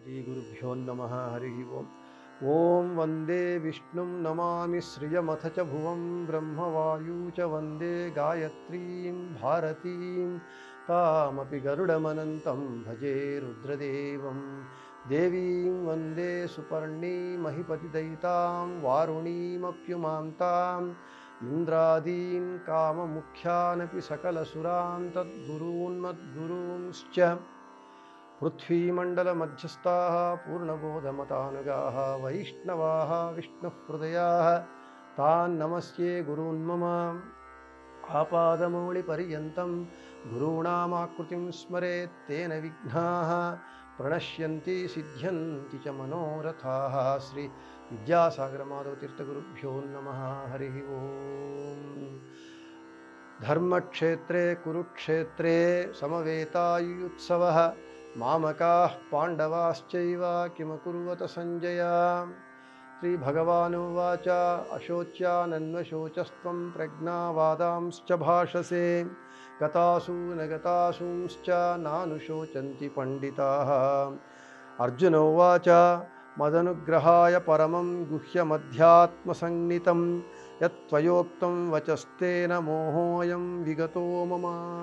श्रीगुरुभ्यो नमः हरिः ओम् ॐ वन्दे विष्णुं नमामि श्रियमथ च भुवं ब्रह्मवायू च वन्दे गायत्रीं भारतीं तामपि गरुडमनन्तं भजे रुद्रदेवं देवीं वन्दे सुपर्णीमहिपतिदयितां वारुणीमप्युमां ताम् इन्द्रादीन् काममुख्यानपि सकलसुरान् तद्गुरून्मद्गुरूंश्च पृथ्वीमण्डलमध्यस्थाः पूर्णबोधमतानुगाः वैष्णवाः विष्णुहृदयाः तान् नमस्ये गुरून्मम आपादमौलिपर्यन्तं गुरूणामाकृतिं स्मरेत् तेन विघ्नाः प्रणश्यन्ति सिद्ध्यन्ति च मनोरथाः श्री विद्यासागरमाधवतीर्थगुरुभ्यो नमः हरिः ओम् धर्मक्षेत्रे कुरुक्षेत्रे समवेतायुत्सवः मामकाः पाण्डवाश्चैव किमकुर्वत सञ्जय श्रीभगवानुवाच अशोच्यानन्वशोचस्त्वं प्रज्ञावादांश्च भाषसे गतासु न गतासूंश्च नानुशोचन्ति पण्डिताः अर्जुन उवाच मदनुग्रहाय परमं गुह्यमध्यात्मसंज्ञितं यत्त्वयोक्तं वचस्तेन मोहोऽयं विगतो मम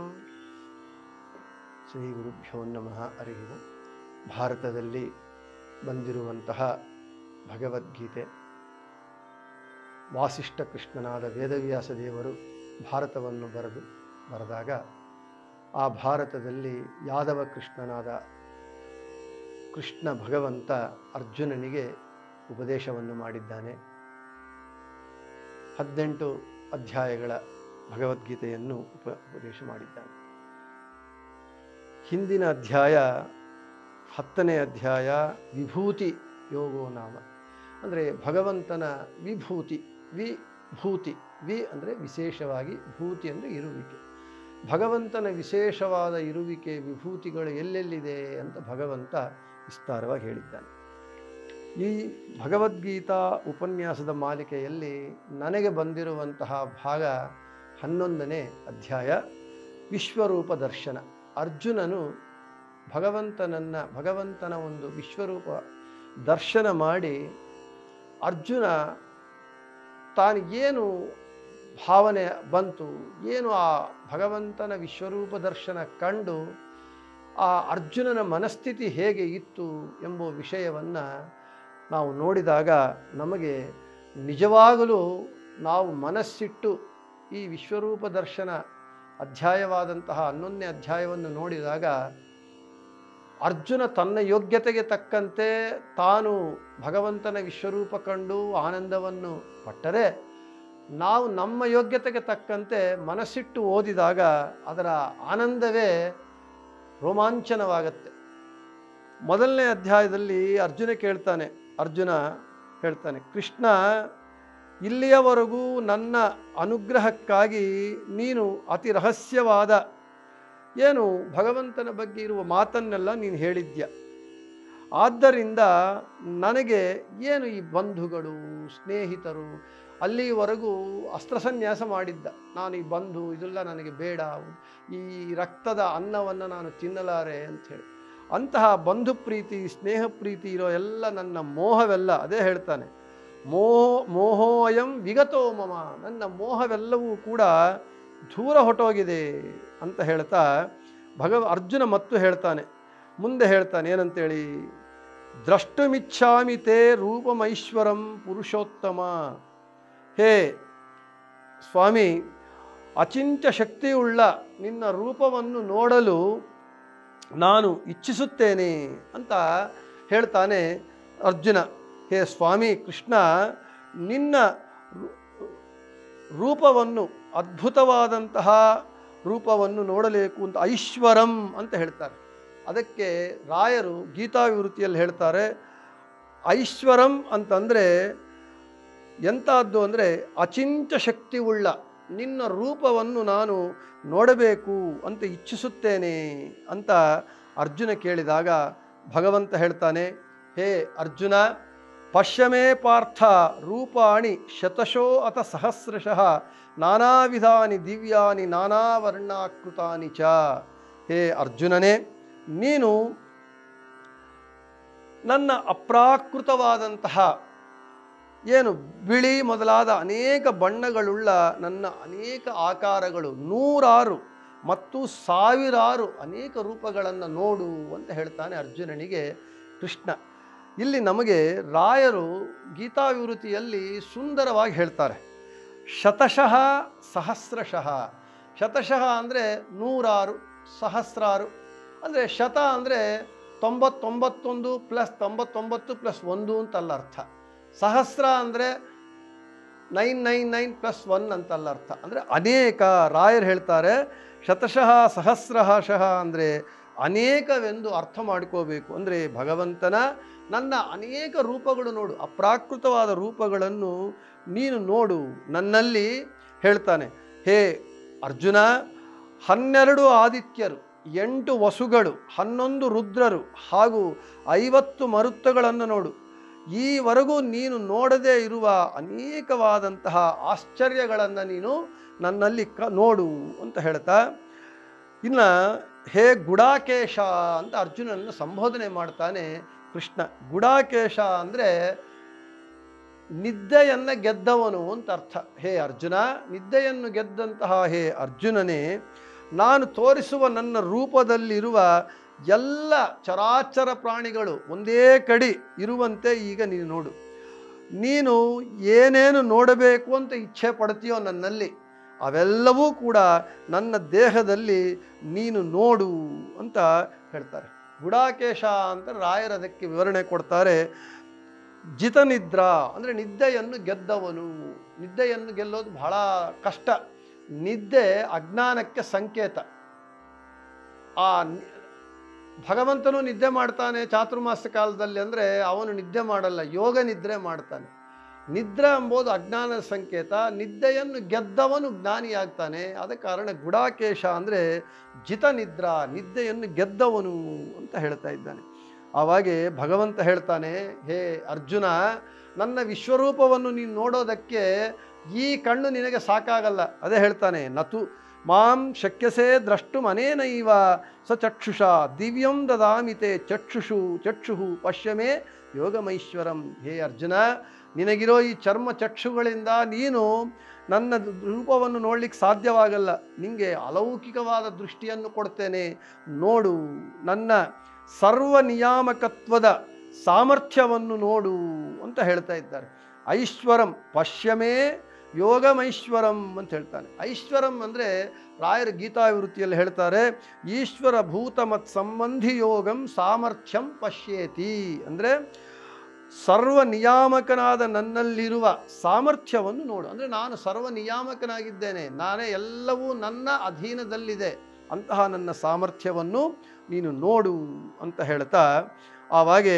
ಶ್ರೀ ಗುರುಭ್ಯೋ ನಮಃ ಅರಿವು ಭಾರತದಲ್ಲಿ ಬಂದಿರುವಂತಹ ಭಗವದ್ಗೀತೆ ವಾಸಿಷ್ಠ ಕೃಷ್ಣನಾದ ವೇದವ್ಯಾಸ ದೇವರು ಭಾರತವನ್ನು ಬರೆದು ಬರೆದಾಗ ಆ ಭಾರತದಲ್ಲಿ ಯಾದವ ಕೃಷ್ಣನಾದ ಕೃಷ್ಣ ಭಗವಂತ ಅರ್ಜುನನಿಗೆ ಉಪದೇಶವನ್ನು ಮಾಡಿದ್ದಾನೆ ಹದಿನೆಂಟು ಅಧ್ಯಾಯಗಳ ಭಗವದ್ಗೀತೆಯನ್ನು ಉಪ ಉಪದೇಶ ಮಾಡಿದ್ದಾನೆ ಹಿಂದಿನ ಅಧ್ಯಾಯ ಹತ್ತನೇ ಅಧ್ಯಾಯ ವಿಭೂತಿ ಯೋಗೋ ನಾಮ ಅಂದರೆ ಭಗವಂತನ ವಿಭೂತಿ ವಿಭೂತಿ ವಿ ಅಂದರೆ ವಿಶೇಷವಾಗಿ ಭೂತಿ ಅಂದರೆ ಇರುವಿಕೆ ಭಗವಂತನ ವಿಶೇಷವಾದ ಇರುವಿಕೆ ವಿಭೂತಿಗಳು ಎಲ್ಲೆಲ್ಲಿದೆ ಅಂತ ಭಗವಂತ ವಿಸ್ತಾರವಾಗಿ ಹೇಳಿದ್ದಾನೆ ಈ ಭಗವದ್ಗೀತಾ ಉಪನ್ಯಾಸದ ಮಾಲಿಕೆಯಲ್ಲಿ ನನಗೆ ಬಂದಿರುವಂತಹ ಭಾಗ ಹನ್ನೊಂದನೇ ಅಧ್ಯಾಯ ವಿಶ್ವರೂಪ ದರ್ಶನ ಅರ್ಜುನನು ಭಗವಂತನನ್ನು ಭಗವಂತನ ಒಂದು ವಿಶ್ವರೂಪ ದರ್ಶನ ಮಾಡಿ ಅರ್ಜುನ ತಾನು ಏನು ಭಾವನೆ ಬಂತು ಏನು ಆ ಭಗವಂತನ ವಿಶ್ವರೂಪ ದರ್ಶನ ಕಂಡು ಆ ಅರ್ಜುನನ ಮನಸ್ಥಿತಿ ಹೇಗೆ ಇತ್ತು ಎಂಬ ವಿಷಯವನ್ನು ನಾವು ನೋಡಿದಾಗ ನಮಗೆ ನಿಜವಾಗಲೂ ನಾವು ಮನಸ್ಸಿಟ್ಟು ಈ ವಿಶ್ವರೂಪ ದರ್ಶನ ಅಧ್ಯಾಯವಾದಂತಹ ಹನ್ನೊಂದನೇ ಅಧ್ಯಾಯವನ್ನು ನೋಡಿದಾಗ ಅರ್ಜುನ ತನ್ನ ಯೋಗ್ಯತೆಗೆ ತಕ್ಕಂತೆ ತಾನು ಭಗವಂತನ ವಿಶ್ವರೂಪ ಕಂಡು ಆನಂದವನ್ನು ಪಟ್ಟರೆ ನಾವು ನಮ್ಮ ಯೋಗ್ಯತೆಗೆ ತಕ್ಕಂತೆ ಮನಸ್ಸಿಟ್ಟು ಓದಿದಾಗ ಅದರ ಆನಂದವೇ ರೋಮಾಂಚನವಾಗತ್ತೆ ಮೊದಲನೇ ಅಧ್ಯಾಯದಲ್ಲಿ ಅರ್ಜುನ ಕೇಳ್ತಾನೆ ಅರ್ಜುನ ಹೇಳ್ತಾನೆ ಕೃಷ್ಣ ಇಲ್ಲಿಯವರೆಗೂ ನನ್ನ ಅನುಗ್ರಹಕ್ಕಾಗಿ ನೀನು ಅತಿ ರಹಸ್ಯವಾದ ಏನು ಭಗವಂತನ ಬಗ್ಗೆ ಇರುವ ಮಾತನ್ನೆಲ್ಲ ನೀನು ಹೇಳಿದ್ಯ ಆದ್ದರಿಂದ ನನಗೆ ಏನು ಈ ಬಂಧುಗಳು ಸ್ನೇಹಿತರು ಅಲ್ಲಿವರೆಗೂ ಅಸ್ತ್ರಸನ್ಯಾಸ ಮಾಡಿದ್ದ ನಾನು ಈ ಬಂಧು ಇದೆಲ್ಲ ನನಗೆ ಬೇಡ ಈ ರಕ್ತದ ಅನ್ನವನ್ನು ನಾನು ತಿನ್ನಲಾರೆ ಅಂಥೇಳಿ ಅಂತಹ ಬಂಧು ಪ್ರೀತಿ ಸ್ನೇಹ ಪ್ರೀತಿ ಇರೋ ಎಲ್ಲ ನನ್ನ ಮೋಹವೆಲ್ಲ ಅದೇ ಹೇಳ್ತಾನೆ ಮೋಹ ಮೋಹೋಯಂ ವಿಗತೋ ಮಮ ನನ್ನ ಮೋಹವೆಲ್ಲವೂ ಕೂಡ ದೂರ ಹೊಟ್ಟೋಗಿದೆ ಅಂತ ಹೇಳ್ತಾ ಭಗವ ಅರ್ಜುನ ಮತ್ತು ಹೇಳ್ತಾನೆ ಮುಂದೆ ಹೇಳ್ತಾನೆ ಏನಂತೇಳಿ ದ್ರಷ್ಟುಮಿಚ್ಛಾಮಿ ತೇ ರೂಪಮೈಶ್ವರಂ ಪುರುಷೋತ್ತಮ ಹೇ ಸ್ವಾಮಿ ಅಚಿಂತ್ಯ ಶಕ್ತಿಯುಳ್ಳ ನಿನ್ನ ರೂಪವನ್ನು ನೋಡಲು ನಾನು ಇಚ್ಛಿಸುತ್ತೇನೆ ಅಂತ ಹೇಳ್ತಾನೆ ಅರ್ಜುನ ಹೇ ಸ್ವಾಮಿ ಕೃಷ್ಣ ನಿನ್ನ ರೂಪವನ್ನು ಅದ್ಭುತವಾದಂತಹ ರೂಪವನ್ನು ನೋಡಬೇಕು ಅಂತ ಐಶ್ವರಂ ಅಂತ ಹೇಳ್ತಾರೆ ಅದಕ್ಕೆ ರಾಯರು ಗೀತಾವಿವೃತ್ತಿಯಲ್ಲಿ ಹೇಳ್ತಾರೆ ಐಶ್ವರಂ ಅಂತಂದರೆ ಎಂಥದ್ದು ಅಂದರೆ ಅಚಿಂತ್ಯ ಶಕ್ತಿ ಉಳ್ಳ ನಿನ್ನ ರೂಪವನ್ನು ನಾನು ನೋಡಬೇಕು ಅಂತ ಇಚ್ಛಿಸುತ್ತೇನೆ ಅಂತ ಅರ್ಜುನ ಕೇಳಿದಾಗ ಭಗವಂತ ಹೇಳ್ತಾನೆ ಹೇ ಅರ್ಜುನ ಪಶ್ಯಮೇ ಪಾರ್ಥ ರೂಪಾಣಿ ಶತಶೋ ಅಥ ಸಹಸ್ರಶಃ ನಾನಾ ವಿಧಾನಿ ದಿವ್ಯಾನಿ ನಾನಾ ವರ್ಣಾಕೃತಾನಿ ಚ ಹೇ ಅರ್ಜುನನೇ ನೀನು ನನ್ನ ಅಪ್ರಾಕೃತವಾದಂತಹ ಏನು ಬಿಳಿ ಮೊದಲಾದ ಅನೇಕ ಬಣ್ಣಗಳುಳ್ಳ ನನ್ನ ಅನೇಕ ಆಕಾರಗಳು ನೂರಾರು ಮತ್ತು ಸಾವಿರಾರು ಅನೇಕ ರೂಪಗಳನ್ನು ನೋಡು ಅಂತ ಹೇಳ್ತಾನೆ ಅರ್ಜುನನಿಗೆ ಕೃಷ್ಣ ಇಲ್ಲಿ ನಮಗೆ ರಾಯರು ಗೀತಾವಿವೃತಿಯಲ್ಲಿ ಸುಂದರವಾಗಿ ಹೇಳ್ತಾರೆ ಶತಶಃ ಸಹಸ್ರಶಃ ಶತಶಃ ಅಂದರೆ ನೂರಾರು ಸಹಸ್ರಾರು ಅಂದರೆ ಶತ ಅಂದರೆ ತೊಂಬತ್ತೊಂಬತ್ತೊಂದು ಪ್ಲಸ್ ತೊಂಬತ್ತೊಂಬತ್ತು ಪ್ಲಸ್ ಒಂದು ಅಂತಲ್ಲ ಅರ್ಥ ಸಹಸ್ರ ಅಂದರೆ nine nine nine plus one ಅಂತಲ್ಲ ಅರ್ಥ ಅಂದರೆ ಅನೇಕ ರಾಯರು ಹೇಳ್ತಾರೆ ಶತಶಃ ಸಹಸ್ರಶಃ ಅಂದರೆ ಅನೇಕವೆಂದು ಅರ್ಥ ಮಾಡ್ಕೋಬೇಕು ಅಂದರೆ ಭಗವಂತನ ನನ್ನ ಅನೇಕ ರೂಪಗಳು ನೋಡು ಅಪ್ರಾಕೃತವಾದ ರೂಪಗಳನ್ನು ನೀನು ನೋಡು ನನ್ನಲ್ಲಿ ಹೇಳ್ತಾನೆ ಹೇ ಅರ್ಜುನ ಹನ್ನೆರಡು ಆದಿತ್ಯರು ಎಂಟು ವಸುಗಳು ಹನ್ನೊಂದು ರುದ್ರರು ಹಾಗೂ ಐವತ್ತು ಮರುತ್ತಗಳನ್ನು ನೋಡು ಈವರೆಗೂ ನೀನು ನೋಡದೇ ಇರುವ ಅನೇಕವಾದಂತಹ ಆಶ್ಚರ್ಯಗಳನ್ನು ನೀನು ನನ್ನಲ್ಲಿ ಕ ನೋಡು ಅಂತ ಹೇಳ್ತಾ ಇನ್ನು ಹೇ ಗುಡಾಕೇಶ ಅಂತ ಅರ್ಜುನನ್ನು ಸಂಬೋಧನೆ ಮಾಡ್ತಾನೆ ಕೃಷ್ಣ ಗುಡಾಕೇಶ ಅಂದರೆ ನಿದ್ದೆಯನ್ನು ಗೆದ್ದವನು ಅಂತ ಅರ್ಥ ಹೇ ಅರ್ಜುನ ನಿದ್ದೆಯನ್ನು ಗೆದ್ದಂತಹ ಹೇ ಅರ್ಜುನನೇ ನಾನು ತೋರಿಸುವ ನನ್ನ ರೂಪದಲ್ಲಿರುವ ಎಲ್ಲ ಚರಾಚರ ಪ್ರಾಣಿಗಳು ಒಂದೇ ಕಡಿ ಇರುವಂತೆ ಈಗ ನೀನು ನೋಡು ನೀನು ಏನೇನು ನೋಡಬೇಕು ಅಂತ ಇಚ್ಛೆ ಪಡ್ತೀಯೋ ನನ್ನಲ್ಲಿ ಅವೆಲ್ಲವೂ ಕೂಡ ನನ್ನ ದೇಹದಲ್ಲಿ ನೀನು ನೋಡು ಅಂತ ಹೇಳ್ತಾರೆ ಗುಡಾಕೇಶ ಅಂತ ರಾಯರು ಅದಕ್ಕೆ ವಿವರಣೆ ಕೊಡ್ತಾರೆ ಜಿತನಿದ್ರಾ ಅಂದರೆ ನಿದ್ದೆಯನ್ನು ಗೆದ್ದವನು ನಿದ್ದೆಯನ್ನು ಗೆಲ್ಲೋದು ಬಹಳ ಕಷ್ಟ ನಿದ್ದೆ ಅಜ್ಞಾನಕ್ಕೆ ಸಂಕೇತ ಆ ನಿ- ಭಗವಂತನು ನಿದ್ದೆ ಮಾಡ್ತಾನೆ ಚಾತುರ್ಮಾಸ ಕಾಲದಲ್ಲಿ ಅಂದರೆ ಅವನು ನಿದ್ದೆ ಮಾಡಲ್ಲ ಯೋಗ ನಿದ್ರೆ ಮಾಡ್ತಾನೆ ನಿದ್ರೆ ಎಂಬುದು ಅಜ್ಞಾನದ ಸಂಕೇತ ನಿದ್ದೆಯನ್ನು ಗೆದ್ದವನು ಜ್ಞಾನಿಯಾಗ್ತಾನೆ ಆದ ಕಾರಣ ಗುಡಾಕೇಶ ಅಂದರೆ ಜಿತನಿದ್ರಾ ನಿದ್ದೆಯನ್ನು ಗೆದ್ದವನು ಅಂತ ಹೇಳ್ತಾ ಇದ್ದಾನೆ ಆವಾಗೆ ಭಗವಂತ ಹೇಳ್ತಾನೆ ಹೇ ಅರ್ಜುನ ನನ್ನ ವಿಶ್ವರೂಪವನ್ನು ನೀನು ನೋಡೋದಕ್ಕೆ ಈ ಕಣ್ಣು ನಿನಗೆ ಸಾಕಾಗಲ್ಲ ಅದೇ ಹೇಳ್ತಾನೆ ನತು ಮಾಂ ಶಕ್ಯಸೇ ದ್ರಷ್ಟು ಮನೇನೈವ ಸ ಚಕ್ಷುಷ ದಿವ್ಯಂ ದದಾಮಿತೆ ಚಕ್ಷುಷು ಚಕ್ಷು ಪಶ್ಯಮೇ ಯೋಗಮೈಶ್ವರಂ ಹೇ ಅರ್ಜುನ ನಿನಗಿರೋ ಈ ಚರ್ಮ ಚಕ್ಷುಗಳಿಂದ ನೀನು ನನ್ನ ರೂಪವನ್ನು ನೋಡ್ಲಿಕ್ಕೆ ಸಾಧ್ಯವಾಗಲ್ಲ ನಿಂಗೆ ಅಲೌಕಿಕವಾದ ದೃಷ್ಟಿಯನ್ನು ಕೊಡ್ತೇನೆ ನೋಡು ನನ್ನ ಸರ್ವ ನಿಯಾಮಕತ್ವದ ಸಾಮರ್ಥ್ಯವನ್ನು ನೋಡು ಅಂತ ಹೇಳ್ತಾ ಇದ್ದಾರೆ ಐಶ್ವರಂ ಪಶ್ಯಮೇ ಯೋಗಮೈಶ್ವರಂ ಅಂತ ಹೇಳ್ತಾನೆ ಐಶ್ವರಂ ಅಂದರೆ ರಾಯರ ಗೀತಾವಿವೃತ್ತಿಯಲ್ಲಿ ಹೇಳ್ತಾರೆ ಈಶ್ವರ ಭೂತ ಮತ್ ಸಂಬಂಧಿ ಯೋಗಂ ಸಾಮರ್ಥ್ಯಂ ಪಶ್ಯೇತಿ ಅಂದರೆ ಸರ್ವ ನಿಯಾಮಕನಾದ ನನ್ನಲ್ಲಿರುವ ಸಾಮರ್ಥ್ಯವನ್ನು ನೋಡು ಅಂದರೆ ನಾನು ಸರ್ವ ನಿಯಾಮಕನಾಗಿದ್ದೇನೆ ನಾನೇ ಎಲ್ಲವೂ ನನ್ನ ಅಧೀನದಲ್ಲಿದೆ ಅಂತಹ ನನ್ನ ಸಾಮರ್ಥ್ಯವನ್ನು ನೀನು ನೋಡು ಅಂತ ಹೇಳ್ತಾ ಆವಾಗೆ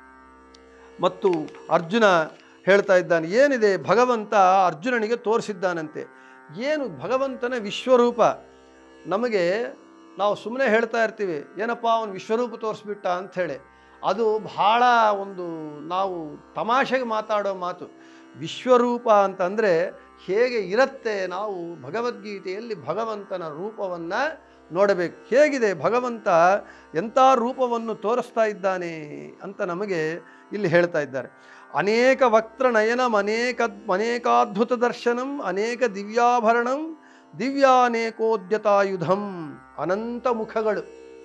ಮತ್ತು ಅರ್ಜುನ ಹೇಳ್ತಾ ಇದ್ದಾನೆ ಏನಿದೆ ಭಗವಂತ ಅರ್ಜುನನಿಗೆ ತೋರಿಸಿದ್ದಾನಂತೆ ಏನು ಭಗವಂತನ ವಿಶ್ವರೂಪ ನಮಗೆ ನಾವು ಸುಮ್ಮನೆ ಹೇಳ್ತಾ ಇರ್ತೀವಿ ಏನಪ್ಪ ಅವನು ವಿಶ್ವರೂಪ ತೋರಿಸ್ಬಿಟ್ಟ ಅಂಥೇಳಿ ಅದು ಬಹಳ ಒಂದು ನಾವು ತಮಾಷೆಗೆ ಮಾತಾಡೋ ಮಾತು ವಿಶ್ವರೂಪ ಅಂತಂದರೆ ಹೇಗೆ ಇರುತ್ತೆ ನಾವು ಭಗವದ್ಗೀತೆಯಲ್ಲಿ ಭಗವಂತನ ರೂಪವನ್ನು ನೋಡಬೇಕು ಹೇಗಿದೆ ಭಗವಂತ ಎಂಥ ರೂಪವನ್ನು ತೋರಿಸ್ತಾ ಇದ್ದಾನೆ ಅಂತ ನಮಗೆ ಇಲ್ಲಿ ಹೇಳ್ತಾ ಇದ್ದಾರೆ ಅನೇಕ ವಕ್ತ್ರ ನಯನಂ ಅನೇಕ ಅನೇಕಾದ್ಭುತ ದರ್ಶನಂ ಅನೇಕ ದಿವ್ಯಾಭರಣಂ ದಿವ್ಯಾನೇಕೋದ್ಯತಾಯುಧಂ ಅನಂತ ಮುಖಗಳು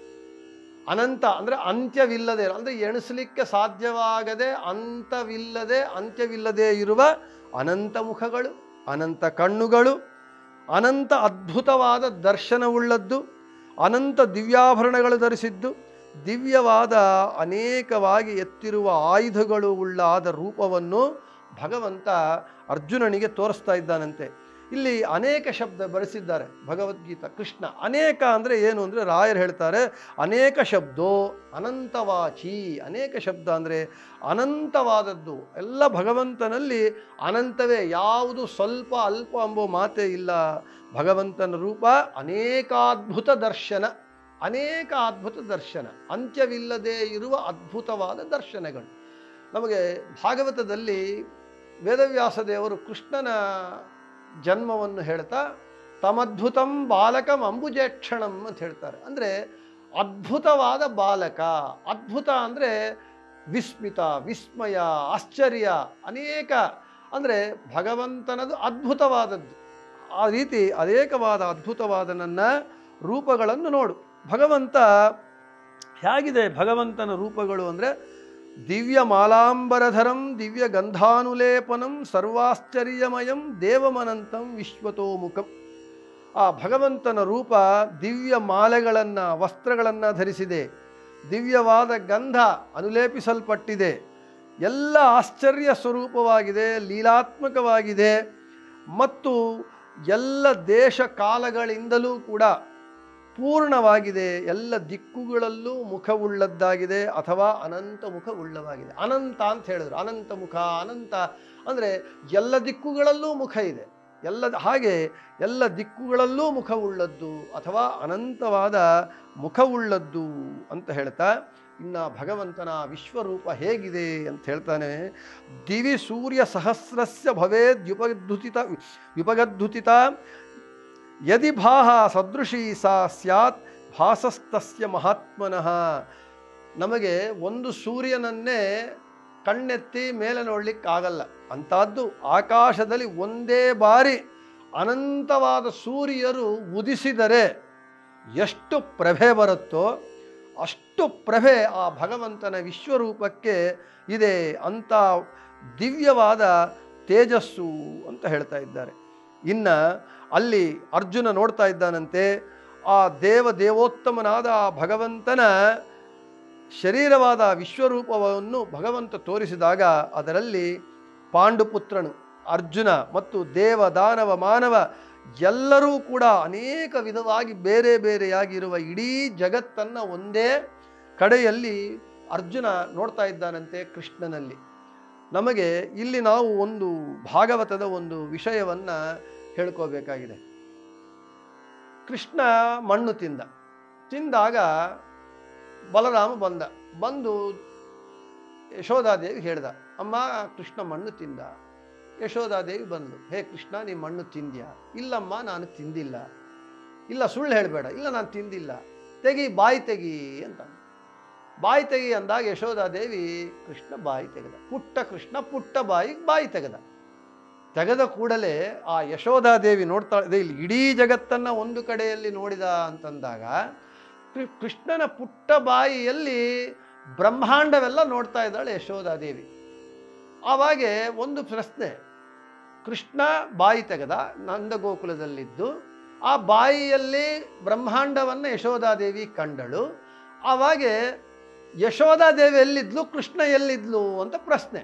ಅನಂತ ಅಂದರೆ ಅಂತ್ಯವಿಲ್ಲದೆ ಅಂದರೆ ಎಣಿಸಲಿಕ್ಕೆ ಸಾಧ್ಯವಾಗದೆ ಅಂತವಿಲ್ಲದೆ ಅಂತ್ಯವಿಲ್ಲದೆ ಇರುವ ಅನಂತ ಮುಖಗಳು ಅನಂತ ಕಣ್ಣುಗಳು ಅನಂತ ಅದ್ಭುತವಾದ ದರ್ಶನವುಳ್ಳದ್ದು ಅನಂತ ದಿವ್ಯಾಭರಣಗಳು ಧರಿಸಿದ್ದು ದಿವ್ಯವಾದ ಅನೇಕವಾಗಿ ಎತ್ತಿರುವ ಆಯುಧಗಳು ಉಳ್ಳಾದ ರೂಪವನ್ನು ಭಗವಂತ ಅರ್ಜುನನಿಗೆ ತೋರಿಸ್ತಾ ಇದ್ದಾನಂತೆ ಇಲ್ಲಿ ಅನೇಕ ಶಬ್ದ ಬಳಸಿದ್ದಾರೆ ಭಗವದ್ಗೀತಾ ಕೃಷ್ಣ ಅನೇಕ ಅಂದರೆ ಏನು ಅಂದರೆ ರಾಯರು ಹೇಳ್ತಾರೆ ಅನೇಕ ಶಬ್ದೋ ಅನಂತವಾಚಿ ಅನೇಕ ಶಬ್ದ ಅಂದರೆ ಅನಂತವಾದದ್ದು ಎಲ್ಲ ಭಗವಂತನಲ್ಲಿ ಅನಂತವೇ ಯಾವುದು ಸ್ವಲ್ಪ ಅಲ್ಪ ಎಂಬೋ ಮಾತೇ ಇಲ್ಲ ಭಗವಂತನ ರೂಪ ಅನೇಕಾದ್ಭುತ ದರ್ಶನ ಅನೇಕ ಅದ್ಭುತ ದರ್ಶನ ಅಂತ್ಯವಿಲ್ಲದೆ ಇರುವ ಅದ್ಭುತವಾದ ದರ್ಶನಗಳು ನಮಗೆ ಭಾಗವತದಲ್ಲಿ ವೇದವ್ಯಾಸ ದೇವರು ಕೃಷ್ಣನ ಜನ್ಮವನ್ನು ಹೇಳ್ತಾ ತಮದ್ಭುತಂ ಬಾಲಕಂ ಅಂಬುಜೇಕ್ಷಣಂ ಅಂತ ಹೇಳ್ತಾರೆ ಅಂದರೆ ಅದ್ಭುತವಾದ ಬಾಲಕ ಅದ್ಭುತ ಅಂದರೆ ವಿಸ್ಮಿತ ವಿಸ್ಮಯ ಆಶ್ಚರ್ಯ ಅನೇಕ ಅಂದರೆ ಭಗವಂತನದು ಅದ್ಭುತವಾದದ್ದು ಆ ರೀತಿ ಅನೇಕವಾದ ಅದ್ಭುತವಾದ ನನ್ನ ರೂಪಗಳನ್ನು ನೋಡು ಭಗವಂತ ಹೇಗಿದೆ ಭಗವಂತನ ರೂಪಗಳು ಅಂದರೆ ದಿವ್ಯ ಮಾಲಾಂಬರಧರಂ ದಿವ್ಯ ಗಂಧಾನುಲೇಪನಂ ಸರ್ವಾಶ್ಚರ್ಯಮಯಂ ದೇವಮನಂತಂ ವಿಶ್ವತೋಮುಖಂ ಆ ಭಗವಂತನ ರೂಪ ದಿವ್ಯ ಮಾಲೆಗಳನ್ನು ವಸ್ತ್ರಗಳನ್ನು ಧರಿಸಿದೆ ದಿವ್ಯವಾದ ಗಂಧ ಅನುಲೇಪಿಸಲ್ಪಟ್ಟಿದೆ ಎಲ್ಲ ಆಶ್ಚರ್ಯ ಸ್ವರೂಪವಾಗಿದೆ ಲೀಲಾತ್ಮಕವಾಗಿದೆ ಮತ್ತು ಎಲ್ಲ ದೇಶ ಕಾಲಗಳಿಂದಲೂ ಕೂಡ ಪೂರ್ಣವಾಗಿದೆ ಎಲ್ಲ ದಿಕ್ಕುಗಳಲ್ಲೂ ಮುಖವುಳ್ಳದ್ದಾಗಿದೆ ಅಥವಾ ಅನಂತ ಮುಖವುಳ್ಳವಾಗಿದೆ ಅನಂತ ಅಂತ ಹೇಳಿದ್ರು ಅನಂತ ಮುಖ ಅನಂತ ಅಂದರೆ ಎಲ್ಲ ದಿಕ್ಕುಗಳಲ್ಲೂ ಮುಖ ಇದೆ ಎಲ್ಲ ಹಾಗೆ ಎಲ್ಲ ದಿಕ್ಕುಗಳಲ್ಲೂ ಮುಖವುಳ್ಳದ್ದು ಅಥವಾ ಅನಂತವಾದ ಮುಖವುಳ್ಳದ್ದು ಅಂತ ಹೇಳ್ತಾ ಇನ್ನು ಭಗವಂತನ ವಿಶ್ವರೂಪ ಹೇಗಿದೆ ಅಂತ ಹೇಳ್ತಾನೆ ದಿವಿ ಸೂರ್ಯ ಸಹಸ್ರಸ್ಯ ಭವೇದ್ಯುಪದ್ಧುತಿತ ವ್ಯುಪಗದ್ಧುತಿತ ಯದಿ ಭಾಹ ಸದೃಶಿ ಸಾ ಸ್ಯಾತ್ ಭಾಸಸ್ತಸ್ಯ ಮಹಾತ್ಮನಃ ನಮಗೆ ಒಂದು ಸೂರ್ಯನನ್ನೇ ಕಣ್ಣೆತ್ತಿ ಮೇಲೆ ನೋಡ್ಲಿಕ್ಕಾಗಲ್ಲ ಅಂಥದ್ದು ಆಕಾಶದಲ್ಲಿ ಒಂದೇ ಬಾರಿ ಅನಂತವಾದ ಸೂರ್ಯರು ಉದಿಸಿದರೆ ಎಷ್ಟು ಪ್ರಭೆ ಬರುತ್ತೋ ಅಷ್ಟು ಪ್ರಭೆ ಆ ಭಗವಂತನ ವಿಶ್ವರೂಪಕ್ಕೆ ಇದೆ ಅಂತ ದಿವ್ಯವಾದ ತೇಜಸ್ಸು ಅಂತ ಹೇಳ್ತಾ ಇದ್ದಾರೆ ಇನ್ನು ಅಲ್ಲಿ ಅರ್ಜುನ ನೋಡ್ತಾ ಇದ್ದಾನಂತೆ ಆ ದೇವ ದೇವೋತ್ತಮನಾದ ಆ ಭಗವಂತನ ಶರೀರವಾದ ವಿಶ್ವರೂಪವನ್ನು ಭಗವಂತ ತೋರಿಸಿದಾಗ ಅದರಲ್ಲಿ ಪಾಂಡುಪುತ್ರನು ಅರ್ಜುನ ಮತ್ತು ದೇವ ದಾನವ ಮಾನವ ಎಲ್ಲರೂ ಕೂಡ ಅನೇಕ ವಿಧವಾಗಿ ಬೇರೆ ಬೇರೆಯಾಗಿರುವ ಇಡೀ ಜಗತ್ತನ್ನು ಒಂದೇ ಕಡೆಯಲ್ಲಿ ಅರ್ಜುನ ನೋಡ್ತಾ ಇದ್ದಾನಂತೆ ಕೃಷ್ಣನಲ್ಲಿ ನಮಗೆ ಇಲ್ಲಿ ನಾವು ಒಂದು ಭಾಗವತದ ಒಂದು ವಿಷಯವನ್ನು ಹೇಳ್ಕೋಬೇಕಾಗಿದೆ ಕೃಷ್ಣ ಮಣ್ಣು ತಿಂದ ತಿಂದಾಗ ಬಲರಾಮ ಬಂದ ಬಂದು ಯಶೋಧಾದೇವಿ ಹೇಳ್ದ ಅಮ್ಮ ಕೃಷ್ಣ ಮಣ್ಣು ತಿಂದ ಯಶೋಧಾದೇವಿ ಬಂದ್ಲು ಹೇ ಕೃಷ್ಣ ನೀ ಮಣ್ಣು ತಿಂದ್ಯಾ ಇಲ್ಲಮ್ಮ ನಾನು ತಿಂದಿಲ್ಲ ಇಲ್ಲ ಸುಳ್ಳು ಹೇಳಬೇಡ ಇಲ್ಲ ನಾನು ತಿಂದಿಲ್ಲ ತೆಗಿ ಬಾಯಿ ತೆಗಿ ಅಂತ ಬಾಯಿ ತೆಗಿ ಅಂದಾಗ ಯಶೋಧಾದೇವಿ ಕೃಷ್ಣ ಬಾಯಿ ತೆಗೆದ ಪುಟ್ಟ ಕೃಷ್ಣ ಪುಟ್ಟ ಬಾಯಿ ಬಾಯಿ ತೆಗೆದ ತೆಗೆದ ಕೂಡಲೇ ಆ ಯಶೋಧಾದೇವಿ ನೋಡ್ತಾ ಇದೆ ಇಲ್ಲಿ ಇಡೀ ಜಗತ್ತನ್ನು ಒಂದು ಕಡೆಯಲ್ಲಿ ನೋಡಿದ ಅಂತಂದಾಗ ಕೃ- ಕೃಷ್ಣನ ಪುಟ್ಟ ಬಾಯಿಯಲ್ಲಿ ಬ್ರಹ್ಮಾಂಡವೆಲ್ಲ ನೋಡ್ತಾ ಇದ್ದಾಳೆ ಯಶೋಧಾದೇವಿ ಆವಾಗೆ ಒಂದು ಪ್ರಶ್ನೆ ಕೃಷ್ಣ ಬಾಯಿ ತೆಗೆದ ನಂದಗೋಕುಲದಲ್ಲಿದ್ದು ಆ ಬಾಯಿಯಲ್ಲಿ ಬ್ರಹ್ಮಾಂಡವನ್ನು ಯಶೋಧಾದೇವಿ ಕಂಡಳು ಆವಾಗೆ ಯಶೋಧಾದೇವಿ ಎಲ್ಲಿದ್ಲು ಕೃಷ್ಣ ಎಲ್ಲಿದ್ಲು ಅಂತ ಪ್ರಶ್ನೆ